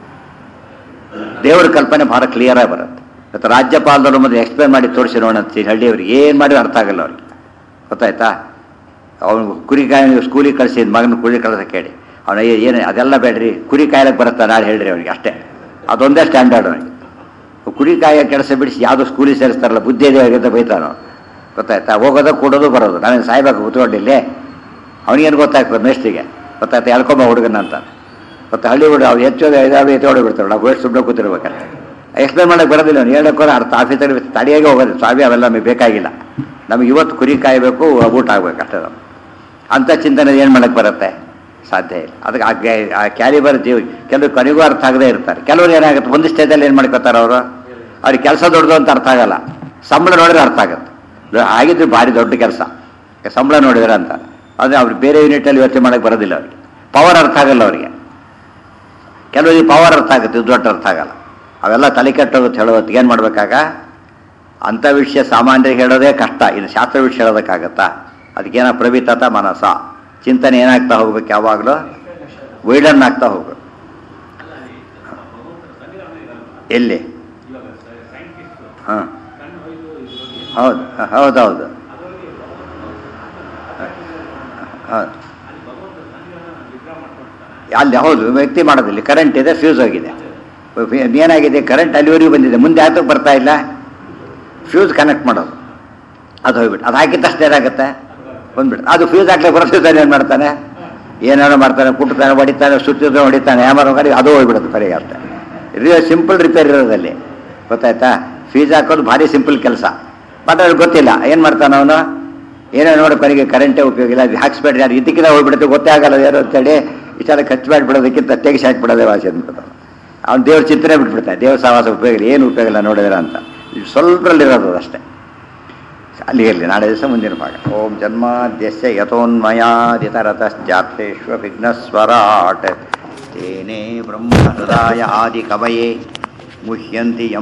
ದೇವರ ಕಲ್ಪನೆ ಭಾಳ ಕ್ಲಿಯರಾಗಿ ಬರುತ್ತೆ ಮತ್ತು ರಾಜ್ಯಪಾಲದವರು ಮೊದಲು ಎಕ್ಸ್ಪ್ಲೇನ್ ಮಾಡಿ ತೋರಿಸಿ ನೋಡಂತ ಹಳ್ಳಿಯವ್ರಿಗೆ ಏನು ಮಾಡಿದ್ರು ಅರ್ಥ ಆಗಲ್ಲ ಅವ್ರಿಗೆ ಗೊತ್ತಾಯ್ತಾ ಅವನು ಕುರಿ ಕಾಯಿ ಸ್ಕೂಲಿಗೆ ಕಳಿಸಿದ ಮಗನ ಕುರಿ ಕಳ್ಸಕ್ಕೆ ಹೇಳಿ ಅವನ ಏನು ಅದೆಲ್ಲ ಬೇಡ್ರಿ ಕುರಿ ಕಾಯಲಕ್ಕೆ ಬರುತ್ತಾ ನಾಳೆ ಹೇಳ್ರಿ ಅವನಿಗೆ ಅಷ್ಟೇ ಅದೊಂದೇ ಸ್ಟ್ಯಾಂಡರ್ಡ್ ಅವನಿಗೆ ಕುರಿ ಕಾಯ ಕೆಲಸ ಬಿಡಿಸಿ ಯಾವುದೋ ಸ್ಕೂಲಿಗೆ ಸೇರಿಸ್ತಾರಲ್ಲ ಬುದ್ಧಿ ಇದೆ ಅವ್ರಿಗೆ ಅಂತ ಬೈತಾನು ಗೊತ್ತಾಯ್ತಾ ಹೋಗೋದು ಕೊಡೋದು ಬರೋದು ನಾವೇನು ಸಾಯ್ಬೇಕು ಕೂತ್ಕೊಂಡಿಲ್ಲೇ ಅವನಿಗೇನು ಗೊತ್ತಾಗ್ತದೆ ಮೇಸ್ಟಿಗೆ ಗೊತ್ತಾಯ್ತಾ ಎಳ್ಕೊಂಬ ಹುಡುಗನ ಅಂತ ಮತ್ತು ಹಳ್ಳಿ ಹುಡುಗ ಅವ್ರು ಹೆಚ್ಚು ಇದಾವೆ ಎತ್ತಿ ಹೊಡಿಬಿಡ್ತಾರೆ ನಾವು ವೇಸ್ಟ್ ಸುಮ್ಮನೆ ಕೂತಿರ್ಬೇಕಾದ್ರೆ ಎಕ್ಸ್ಪ್ಲೇನ್ ಮಾಡಕ್ಕೆ ಬರೋದಿಲ್ಲ ಅವ್ನು ಹೇಳೋಕ್ಕೋರ ಅರ್ಥ ಆಫೀಸಲ್ಲಿ ತಡಿಯಾಗೆ ಹೋಗೋದು ಸ್ವಾಮಿ ಅವೆಲ್ಲ ನಮಗೆ ಬೇಕಾಗಿಲ್ಲ ನಮಗೆ ಇವತ್ತು ಕುರಿ ಕಾಯಬೇಕು ಊಟ ಆಗ್ಬೇಕು ಅಷ್ಟೇ ನಾವು ಅಂಥ ಚಿಂತನೆ ಏನು ಮಾಡಕ್ಕೆ ಬರುತ್ತೆ ಸಾಧ್ಯ ಇಲ್ಲ ಅದಕ್ಕೆ ಆ ಗ್ಯಾ- ಆ ಕ್ಯಾಲಿಬರ್ ಜೀವ ಕೆಲವು ಕೊನೆಗೂ ಅರ್ಥ ಆಗದೇ ಇರ್ತಾರೆ ಕೆಲವರು ಏನಾಗುತ್ತೆ ಒಂದು ಸ್ಟೇಜಲ್ಲಿ ಏನು ಮಾಡ್ಕೋತಾರೆ ಅವರು ಅವ್ರಿಗೆ ಕೆಲಸ ದೊಡ್ಡದು ಅಂತ ಅರ್ಥ ಆಗಲ್ಲ ಸಂಬಳ ನೋಡಿದ್ರೆ ಅರ್ಥ ಆಗುತ್ತೆ ಲ- ಆಗಿದ್ರೆ ಭಾರಿ ದೊಡ್ಡ ಕೆಲಸ ಸಂಬಳ ನೋಡಿದ್ರೆ ಅಂತ ಆದರೆ ಅವ್ರು ಬೇರೆ ಯೂನಿಟಲ್ಲಿ ಯೋಚನೆ ಮಾಡಕ್ಕೆ ಬರೋದಿಲ್ಲ ಅವರಿಗೆ ಪವರ್ ಅರ್ಥ ಆಗಲ್ಲ ಅವರಿಗೆ ಕೆಲವರಿಗೆ ಪವರ್ ಅರ್ಥ ಆಗುತ್ತೆ ಇದು ದೊಡ್ಡ ಅರ್ಥ ಆಗಲ್ಲ ಅವೆಲ್ಲ ತಲೆ ಕೆಟ್ಟೋಗುತ್ತೆ ಹೇಳೋದು ಏನು ಮಾಡ್ಬೇಕಾಗ ಅಂಥ ವಿಷಯ ಸಾಮಾನ್ಯರಿಗೆ ಹೇಳೋದೇ ಕಷ್ಟ ಇದು ಶಾಸ್ತ್ರ ವಿಷಯ ಹೇಳೋದಕ್ಕಾಗತ್ತಾ ಅದಕ್ಕೇನ ಪ್ರವಿತತ ಮನಸ ಚಿಂತನೆ ಏನಾಗ್ತಾ ಹೋಗ್ಬೇಕು ಯಾವಾಗಲೂ ವೈಡನ್ ಆಗ್ತಾ ಹೋಗ್ಬೇಕು ಎಲ್ಲಿ ಹಾಂ ಹೌದು ಹೌದೌದು ಹೌದು ಅಲ್ಲಿ ಹೌದು ವ್ಯಕ್ತಿ ಮಾಡೋದಿಲ್ಲ ಕರೆಂಟ್ ಇದೆ ಫ್ಯೂಸ್ ಹೋಗಿದೆ ಏನಾಗಿದೆ ಕರೆಂಟ್ ಅಲ್ಲಿವರೆಗೂ ಬಂದಿದೆ ಮುಂದೆ ಯಾತಕ್ಕೆ ಬರ್ತಾ ಇಲ್ಲ ಫ್ಯೂಸ್ ಕನೆಕ್ಟ್ ಮಾಡೋದು ಅದು ಹೋಗ್ಬಿಟ್ಟು ಅದು ಹಾಕಿದ ತಕ್ಷಣ ಏನಾಗುತ್ತೆ ಬಂದ್ಬಿಟ್ಟು ಅದು ಫ್ಯೂಸ್ ಹಾಕ್ಲಿಕ್ಕೆ ಬರೋದಿದ್ದಾನೆ ಏನು ಮಾಡ್ತಾನೆ ಏನೇನೋ ಮಾಡ್ತಾನೆ ಕುಟ್ತಾನೆ ಹೊಡಿತಾನೆ ಸುತ್ತಿದ್ರೆ ಹೊಡಿತಾನೆ ಯಾಮಾರ ಕರಿ ಅದು ಹೋಗ್ಬಿಡುತ್ತೆ ಕಡೆಗೆ ಅಷ್ಟೇ ಇದು ಸಿಂಪಲ್ ರಿಪೇರ್ ಇರೋದಲ್ಲಿ ಗೊತ್ತಾಯ್ತಾ ಫ್ಯೂಸ್ ಹಾಕೋದು ಭಾರಿ ಸಿಂಪಲ್ ಕೆಲಸ ಬಟ್ ಅವ್ರಿಗೆ ಗೊತ್ತಿಲ್ಲ ಏನು ಮಾಡ್ತಾನೆ ಅವನು ಏನೋ ನೋಡಿ ಕೊನೆಗೆ ಕರೆಂಟೇ ಉಪಯೋಗ ಇಲ್ಲ ಅದು ಹಾಕ್ಸ್ಬೇಡ್ರಿ ಯಾರು ಇದಕ್ಕಿಂತ ಹೋಗ್ಬಿಡುತ್ತೆ ಗೊತ್ತೇ ಆಗಲ್ಲ ಏನು ಅಂತೇಳಿ ಇಷ್ಟೆಲ್ಲ ಖರ್ಚು ಮಾಡಿಬಿಡೋದಕ್ಕಿಂತ ತೆಗಿಸಿ ಹಾಕ್ಬಿಡೋದೇ ವಾಸಿ ಅಂದ್ಬಿಡ್ತಾನೆ ಅವ್ನು ದೇವ್ರ ಚಿಂತನೆ ಬಿಟ್ಬಿಡ್ತಾನೆ ದೇವ್ರ ಸಹವಾಸ ಉಪಯೋಗ ಇಲ್ಲ ಏನು ಉಪಯೋಗ ಇಲ್ಲ ನೋಡಿದ್ರೆ ಅಂತ ಇದು ಸ್ವಲ್ಪರಲ್ಲಿರೋದು ಅದು ಅಷ್ಟೇ ಅಲ್ಲಿ ಇರಲಿ ನಾಳೆ ದಿವಸ ಮುಂದಿನ ಭಾಗ ಓಂ ಜನ್ಮಾದ್ಯಸ್ಯ ಯಥೋನ್ಮಯಾದಿತರತಶ್ಚಾಪ್ತೇಶ್ವ ವಿಘ್ನಸ್ವರಾಟ್ ತೇನೇ ಬ್ರಹ್ಮ ಹೃದಯ ಆದಿ ಕವಯೇ ಮುಹ್ಯಂತಿ ಯಂ